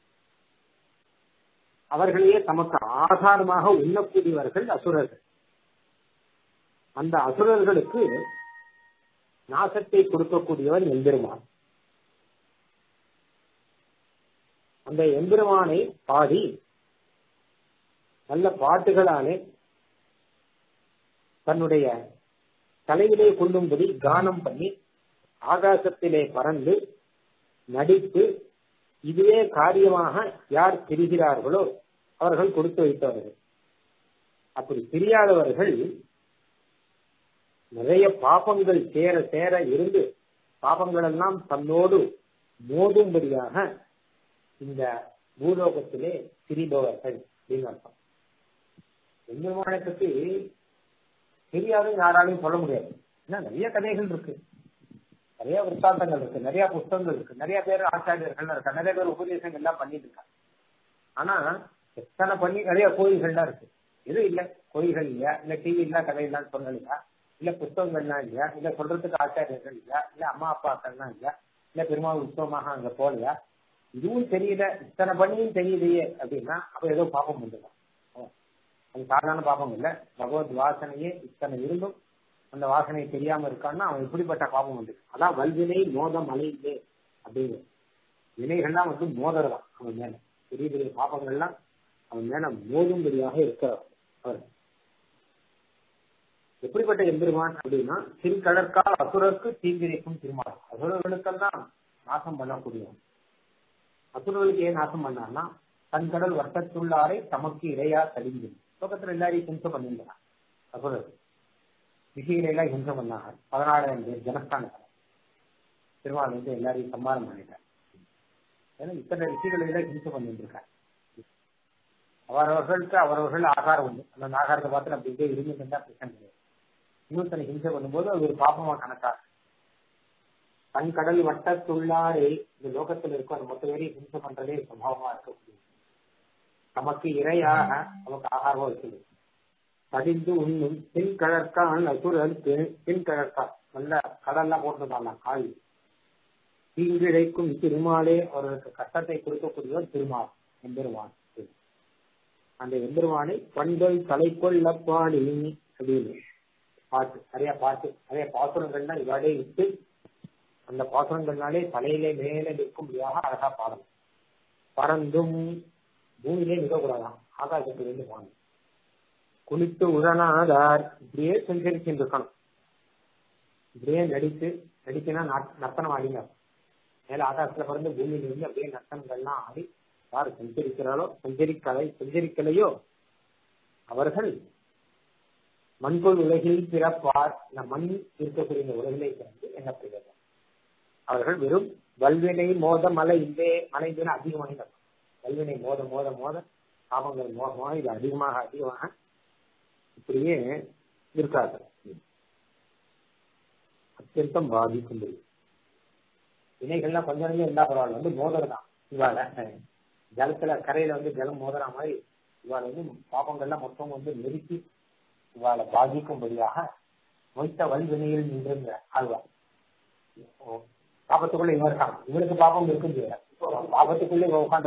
அவர்களையே தமக்கு ஆதாரமாக உண்ணக்கூடியவர்கள் அசுரர்கள் அந்த அசுரர்களுக்கு நாசத்தை கொடுக்கக்கூடியவன் எம்பெருமான் அந்த எம்பெருமானை பாடி நல்ல பாட்டுகளாலே தன்னுடைய தலையிலே கொள்ளும்படி கானம் பண்ணி ஆகாசத்திலே பறந்து நடித்து இதுவே காரியமாக யார் திரிகிறார்களோ அவர்கள் கொடுத்து வைத்தவர்கள் அப்படி தெரியாதவர்கள் நிறைய பாபங்கள் சேர சேர இருந்து பாபங்கள் எல்லாம் தன்னோடு மோதும்படியாக இந்த பூலோகத்திலே திரிபவர்கள் அப்படின்னு அர்த்தம் எம்பெருமானை பற்றி தெரியாதுன்னு யாராலையும் சொல்ல முடியாது ஏன்னா நிறைய கதைகள் இருக்கு நிறைய விற்த்தாந்தங்கள் இருக்கு நிறைய புத்தகங்கள் இருக்கு நிறைய பேர் ஆச்சாரியர்கள் இருக்கா நிறைய பேர் உபதேசங்கள் எல்லாம் பண்ணிட்டு இருக்காங்க ஆனா எத்தனை பண்ணி நிறைய கோயில்கள்லாம் இருக்கு எதுவும் இல்ல கோயில்கள் இல்லையா இல்ல டிவி இல்ல கதை இல்லான்னு சொல்லலையா இல்ல புத்தகங்கள்லாம் இல்லையா இல்ல சொல்றதுக்கு ஆச்சாரியர்கள் இல்லையா இல்ல அம்மா அப்பாக்கள்லாம் இல்லையா இல்ல பெருமாள் உற்சவமாக அங்க போலையா இதுவும் தெரியல இத்தனை பண்ணியும் தெரியலையே அப்படின்னா அப்ப ஏதோ பாப்பம் வந்துடும் அது சாதாரண பாப்பம் இல்ல பகவத் வாசனையே இத்தனை இருந்தும் அந்த வாசனை தெரியாம இருக்கான்னா அவன் எப்படிப்பட்ட பாபம் வந்து அதான் வல்வினை மோதம் அலையிலே அப்படின்னு வினைகள்லாம் வந்து மோதறதான் அவன் மேல பெரிய பெரிய பாப்பங்கள்லாம் அவன் மேல மோதும்படியாக இருக்கிறார் அவர் எப்படிப்பட்ட எம்பெருமான் அப்படின்னா திருக்கடற்கால் அசுரருக்கு தீங்கிரைக்கும் திருமால் அசுரர்களுக்கெல்லாம் நாசம் பண்ணக்கூடியவன் அசுரர்களுக்கு ஏன் நாசம் பண்ணான்னா தன் கடல் வட்டத்துள்ளாரை தமக்கு இரையா தடிந்து லோகத்துல எல்லாரையும் ஹிம்சம் பண்ணிருந்தான் அசுரர்கள் ரிஷிகளை எல்லாம் ஹிம்சம் பண்ணாங்க பதினாலாயிரம் பேர் ஜனஸ்தானத்தில் திருமால் வந்து எல்லாரையும் சம்பாதம் பண்ணிட்டார் ஏன்னா இத்தனை ரிஷிகளை எல்லாம் ஹிம்சம் பண்ணிருக்கார் அவரவர்களுக்கு அவரவர்கள் ஆகாரம் உண்டு அந்த ஆகாரத்தை பார்த்து அப்படி இங்கே இருந்துட்டு இருந்தா பிரச்சனை கிடையாது இன்னொருத்தனை ஹிம்சை பண்ணும்போது அது ஒரு பாப்பமா கணக்கா தன் கடல் வட்டத்துள்ளாரே இந்த லோகத்தில் இருக்கும் அந்த மொத்த பேரையும் ஹிம்சை பண்றதே சுபாவமா இருக்கக்கூடிய நமக்கு இரையாக நமக்கு ஆகாரமா இருக்குது படிந்து உண்ணும் பின் கழற்கான் அசுரருக்கு பின் கழற்கான் நல்ல கடல்லாம் போட்டுருந்தாங்க காய் தீங்கிழைக்கும் திருமாலே அவர்களுக்கு கஷ்டத்தை கொடுக்கக்கூடியவர் திருமால் எம்பெருமான் அந்த எம்பெருமானை பண்கள் தலை கொள்ளப்பாடி அப்படின்னு பாட்டு நிறைய பாட்டு நிறைய பாசுரங்கள்லாம் இவாடே விட்டு அந்த பாசுரங்கள்னாலே தலையிலே மேலே நிற்கும்படியாக அழகா பாடணும் பறந்தும் பூமியிலே நிற்கக்கூடாதான் ஆகாசத்திலிருந்து போகணும் குளித்து உடனாதார் இப்படியே செஞ்சரிச்சுட்டு இருக்கணும் இப்படியே நடித்து நடிச்சுனா நர்த்தனம் ஆடிங்க மேல ஆகாசத்துல பிறந்து பூமியில இருந்து அப்படியே நர்த்தனங்கள்லாம் ஆடி யார் செஞ்சரிக்கிறாளோ செஞ்சரிக்கலை செஞ்சரிக்கலையோ அவர்கள் மண்பொல் உலகில் பிறப்பார் இந்த மண் இருக்கக்கூடிய இந்த உலகிலே பிறந்து என்ன பிரயோஜனம் அவர்கள் வெறும் வல்வினை மோத மலை இந்தே மலைந்துன்னு அதிகமாக வல்வினை மோத மோத மோத பாவங்கள் மோகமாக இது அதிகமாக அதிகமாக இப்படியே இருக்காது அத்தியந்தம் பாதிக்கும் வினைகள்லாம் கொஞ்சம் கொஞ்சம் இருந்தா பரவாயில்ல வந்து மோதல் தான் இவாள ஜலத்துல கரையில வந்து ஜலம் மோதுற மாதிரி இவாள் வந்து பாப்பங்கள்லாம் மொத்தம் வந்து நெருக்கி இவாளை பாதிக்கும்படியாக மொய்த்த வல்வினையில் நின்றிருந்த ஆழ்வார் பாபத்துக்குள்ள இவன் இருக்கான் இவனுக்கு பாப்பம் இருக்குது பாபத்துக்குள்ளே இவன் உட்காந்து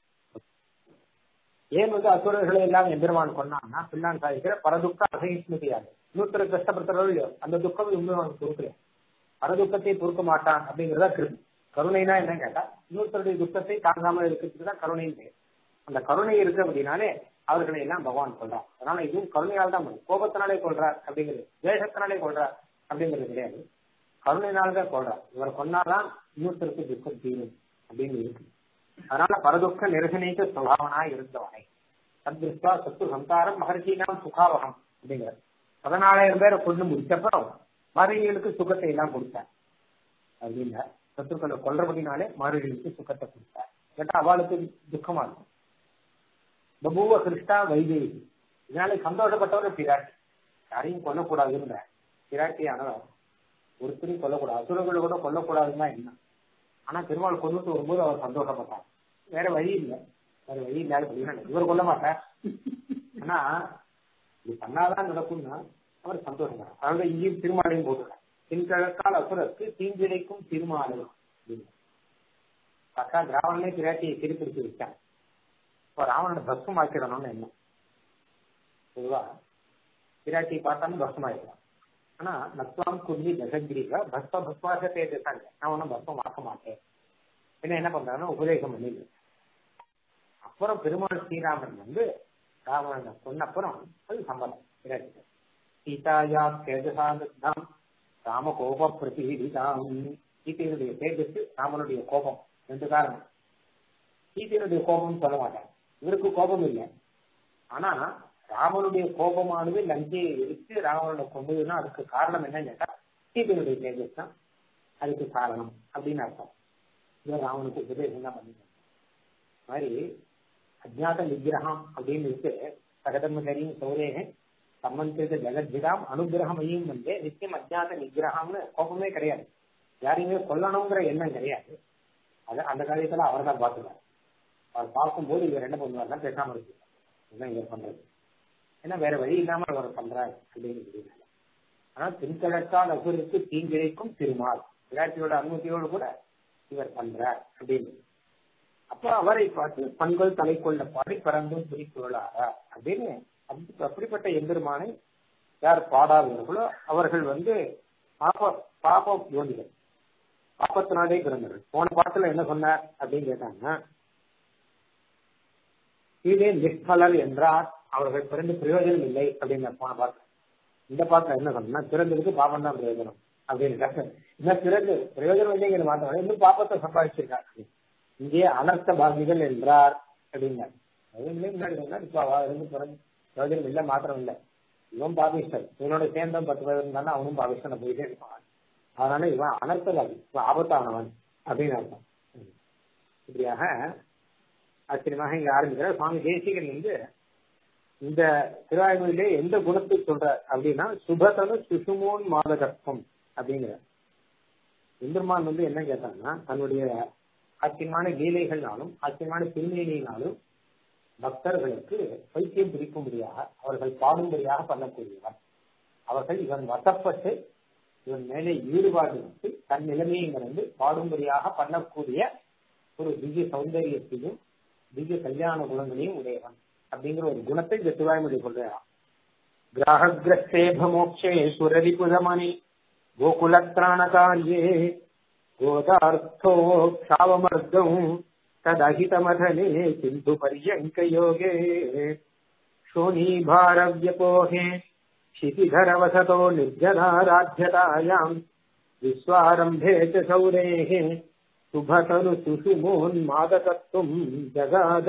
ஏன் வந்து அசுரர்களை எல்லாம் எம்பெருமான் கொண்டான்னா பிள்ளான் சாதிக்கிற பரதுக்க அசகிஷ்ணுதியாது இன்னொருத்தரை கஷ்டப்படுத்துறதோ இல்லையோ அந்த துக்கம் எம்பெருமான் பொறுக்கல பரதுக்கத்தை பொறுக்க மாட்டான் அப்படிங்கிறதா கிருஷ்ணன் கருணைனா என்ன கேட்டா இன்னொருத்தருடைய துக்கத்தை தாங்காமல் இருக்கிறதுக்கு தான் கருணைன்னு பேர் அந்த கருணை இருக்கு அப்படின்னாலே அவர்களை எல்லாம் பகவான் கொள்றார் அதனால இதுவும் கருணையால் தான் கோபத்தினாலே கொள்றார் அப்படிங்கிறது தேசத்தினாலே கொள்றார் அப்படிங்கிறது கிடையாது கருணையினால்தான் கொள்றார் இவர் கொண்டாதான் இன்னொருத்தருக்கு துக்கம் தீரும் அப்படின்னு இருக்கு அதனால பரதுக்க நிரசனிக்க சுபாவனா இருந்தவனை தத்ருஷ்டா சத்து சந்தாரம் மகர்ஷினாம் சுகாவகம் அப்படிங்கிற பதினாலாயிரம் பேரை கொண்டு முடிச்சப்பறம் மாறுகளுக்கு சுகத்தை எல்லாம் கொடுத்தார் அப்படின்னா சத்துருக்களை கொல்றபடினாலே மாறுகளுக்கு சுகத்தை கொடுத்தார் கேட்டா அவளுக்கு துக்கமா இருக்கும் பபுவ கிருஷ்ணா வைதேகி இதனால சந்தோஷப்பட்டவர் பிராட்டி யாரையும் கொல்லக்கூடாதுன்ற பிராட்டியானவர் ஒருத்தரையும் கொல்லக்கூடாது அசுரர்களை கூட கொல்லக்கூடாதுன்னா என்ன ஆனா பெருமாள் கொண்டுட்டு வரும்போது அவர் சந்தோஷப்பட்டார் வேற வழி இல்லை வேற வழி இல்லாத அப்படின்னா இவர் கொல்ல மாட்டார் ஆனா இது பண்ணாதான் நடக்கும்னா அவர் சந்தோஷப்படுறார் அதாவது இங்கேயும் திருமாலையும் போட்டுறார் பின்கிழக்கால் அசுரருக்கு தீங்கிழைக்கும் திருமாலை அக்கா ராவணனே பிராட்டியை திருப்பிடிச்சு வச்சான் இப்போ ராவணனை பஸ்மம் ஆக்கிடணும்னு என்ன பொதுவா பிராட்டியை பார்த்தாலும் பஸ்மம் ஆயிடலாம் ஆனா நத்வாம் குர்மி தசகிரிக பஸ்ம பஸ்மாக தேஜசாங்க நான் ஒன்றும் பஸ்மம் ஆக்க மாட்டேன் என்ன என்ன பண்றாருன்னா உபதேசம் பண்ணிடு அப்புறம் பெருமாள் ஸ்ரீராமன் வந்து ராவணனை சொன்ன அப்புறம் அது சம்பளம் பிராட்டி சீதாயா தேஜசாந்தாம் ராம கோப பிரதிநிதிதாம் சீதையினுடைய தேஜஸ் ராமனுடைய கோபம் ரெண்டு காரணம் சீதையினுடைய கோபம் சொல்ல மாட்டார் இவருக்கு கோபம் இல்லை ஆனா ராமனுடைய கோபமானது லங்கையை எடுத்து ராவணனை கொண்டதுன்னா அதுக்கு காரணம் என்னன்னு கேட்டா சீதையினுடைய தேஜஸ் தான் அதுக்கு காரணம் அப்படின்னு அர்த்தம் இது ராவனுக்கு உபதேசம் தான் பண்ணிருக்காங்க மாதிரி அஜாத நிகிரகம் அப்படின்னு இருக்கு சகதர்மச்சரியும் சௌரேகன் சம்பந்தித்த ஜெகத்விதாம் அனுகிரகமையும் வந்து நித்தியம் அஜாத நிகிரகம்னு கோபமே கிடையாது யாரையுமே கொல்லணுங்கிற எண்ணம் கிடையாது அது அந்த காரியத்துல அவர் தான் பார்த்துவார் அவர் பார்க்கும்போது இவர் என்ன பண்ணுவார்னா பேசாம இருக்கு இதுதான் இவர் பண்றது ஏன்னா வேற வழி இல்லாம அவர் பண்றாரு அப்படின்னு தெரியல ஆனா தென்கிழக்கால் அசுருக்கு தீங்கிழைக்கும் திருமால் விராட்டியோட அனுமதியோடு கூட இவர் பண்றார் அப்படின்னு அப்ப அவரை பார்த்து பண்கள் தலை கொண்ட பாடி பறந்தும் குறிக்கொள்ளாரா அப்படின்னு அப்படிப்பட்ட எம்பெருமானை யார் பாடாதவர்களோ அவர்கள் வந்து பாப பாப யோனிகள் பாப்பத்தினாலே பிறந்தவர்கள் போன பாட்டுல என்ன சொன்னார் அப்படின்னு கேட்டாங்க இதே நிஷ்பலர் என்றால் அவர்கள் பிறந்து பிரயோஜனம் இல்லை அப்படின்னு போன பாட்டு இந்த பாட்டுல என்ன சொன்னா பிறந்ததுக்கு பாபம் தான் பிரயோஜனம் அப்படின்னு இன்னும் பிறகு பிரயோஜனம் இல்லைங்கிற மாற்றம் இன்னும் பாப்பத்தை சம்பாதிச்சிருக்காங்க இங்கே அனர்த்த பாகிகள் என்றார் அப்படின்னாரு முன்னாடி சொன்னார் இப்ப அவருக்கு பிறகு பிரயோஜனம் இல்லை மாத்திரம் இல்லை இவன் பாகிஸ்தான் இவனோட சேர்ந்தவன் பத்து பேர் இருந்தாலும் அவனும் பாகிஸ்தான போயிட்டே இருப்பான் அதனால இவன் அனர்த்தவாதி இவன் ஆபத்தானவன் அப்படின்னு அர்த்தம் இப்படியாக ஆச்சரியமாக இங்க ஆரம்பிக்கிற சுவாமி தேசிகன் வந்து இந்த திருவாய்மொழியிலே எந்த குணத்தை சொல்ற அப்படின்னா சுபதனு சுசுமோன் மாதகற்பம் அப்படிங்கிற இந்திரமான் வந்து என்ன கேட்டாங்கன்னா தன்னுடைய ஆச்சரியமான லீலைகள்னாலும் ஆச்சரியமான திருமேனியினாலும் பக்தர்களுக்கு பைத்தியம் பிடிக்கும்படியாக அவர்கள் பாடும்படியாக பண்ணக்கூடியவர் அவர்கள் இவன் வசப்பட்டு இவன் மேலே ஈடுபாடு வைத்து தன் நிலைமையை மறந்து பாடும்படியாக பண்ணக்கூடிய ஒரு திவ்ய சௌந்தரியத்தையும் திவ்ய கல்யாண குணங்களையும் உடையவன் அப்படிங்கிற ஒரு குணத்தை இந்த திருவாய்மொழி சொல்றான் கிராகிரஸ்தேப மோக்ஷே சுரரிபுதமணி கோகுலத்ராணகாரியே கோதார்த்தோ க்ஷாவமர்தம் तदहितमथने सिन्धु पर्यङ्कयोगे शोणीभारव्यपोहे क्षितिधरवसतो निर्जनाराध्यतायाम् विश्वारम्भे च सौरेः शुभतनु सुषुमोन्मादकत्वम् जगाद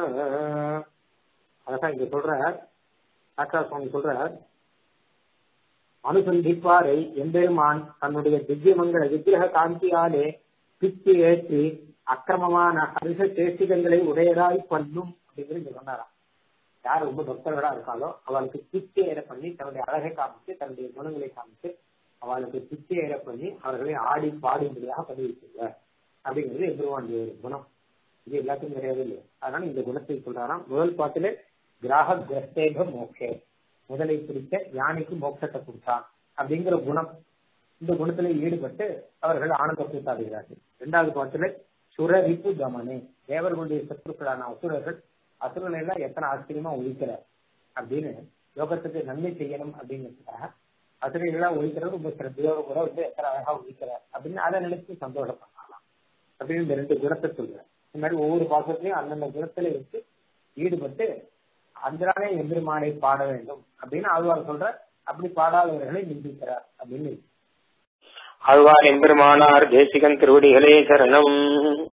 அதான் இங்க சொல்றார் ஆக்கா சுவாமி சொல்றார் அனுசந்திப்பாரை எம்பெருமான் தன்னுடைய திவ்யமங்கள விக்கிரக காந்தியாலே பித்து ஏற்றி அக்கிரமமான ஹரிச சேஷ்டிகங்களை உடையதாய் பண்ணும் அப்படிங்கிறது இங்க சொன்னாராம் யார் ரொம்ப பக்தர்களா இருக்காளோ அவளுக்கு பிச்சை ஏற பண்ணி தன்னுடைய அழகை காமிச்சு தன்னுடைய குணங்களை காமிச்சு அவளுக்கு பிச்சை ஏற பண்ணி அவர்களை ஆடி பாடும்படியாக பண்ணி வச்சிருக்க அப்படிங்கிறது எம்பெருமானுடைய ஒரு குணம் இது எல்லாத்துக்கும் கிடையாது இல்லையா அதனால இந்த குணத்தை சொல்றாராம் முதல் பாட்டிலே கிராக கிரஸ்தேக மோக்ஷே முதலை பிடித்த யானைக்கு மோட்சத்தை கொடுத்தான் அப்படிங்கிற குணம் இந்த குணத்துல ஈடுபட்டு அவர்கள் ஆனந்த கூத்தாடுகிறார்கள் இரண்டாவது பாட்டிலே சுரரிப்பு கமனே தேவர்களுடைய சத்துருக்களான அசுரர்கள் அசுரர்கள் எல்லாம் எத்தனை ஆச்சரியமா ஒழிக்கிறார் அப்படின்னு யோகத்துக்கு நன்மை செய்யணும் அப்படிங்கிறதுக்காக அசுரர்களா ஒழிக்கிறது ரொம்ப சிறப்பையோட கூட வந்து எத்தனை அழகா ஒழிக்கிறார் அப்படின்னு அதை நினைச்சு சந்தோஷப்படலாம் அப்படின்னு இந்த ரெண்டு குணத்தை சொல்றேன் இந்த மாதிரி ஒவ்வொரு பாசத்திலையும் அந்தந்த குணத்துல வச்சு ஈடுபட்டு அந்தரானே எம்பெருமானை பாட வேண்டும் அப்படின்னு ஆழ்வார் சொல்ற அப்படி பாடாதவர்களை நிந்திக்கிறார் அப்படின்னு ஆழ்வார் எம்பெருமானார் தேசிகன் திருவடிகளே சரணம்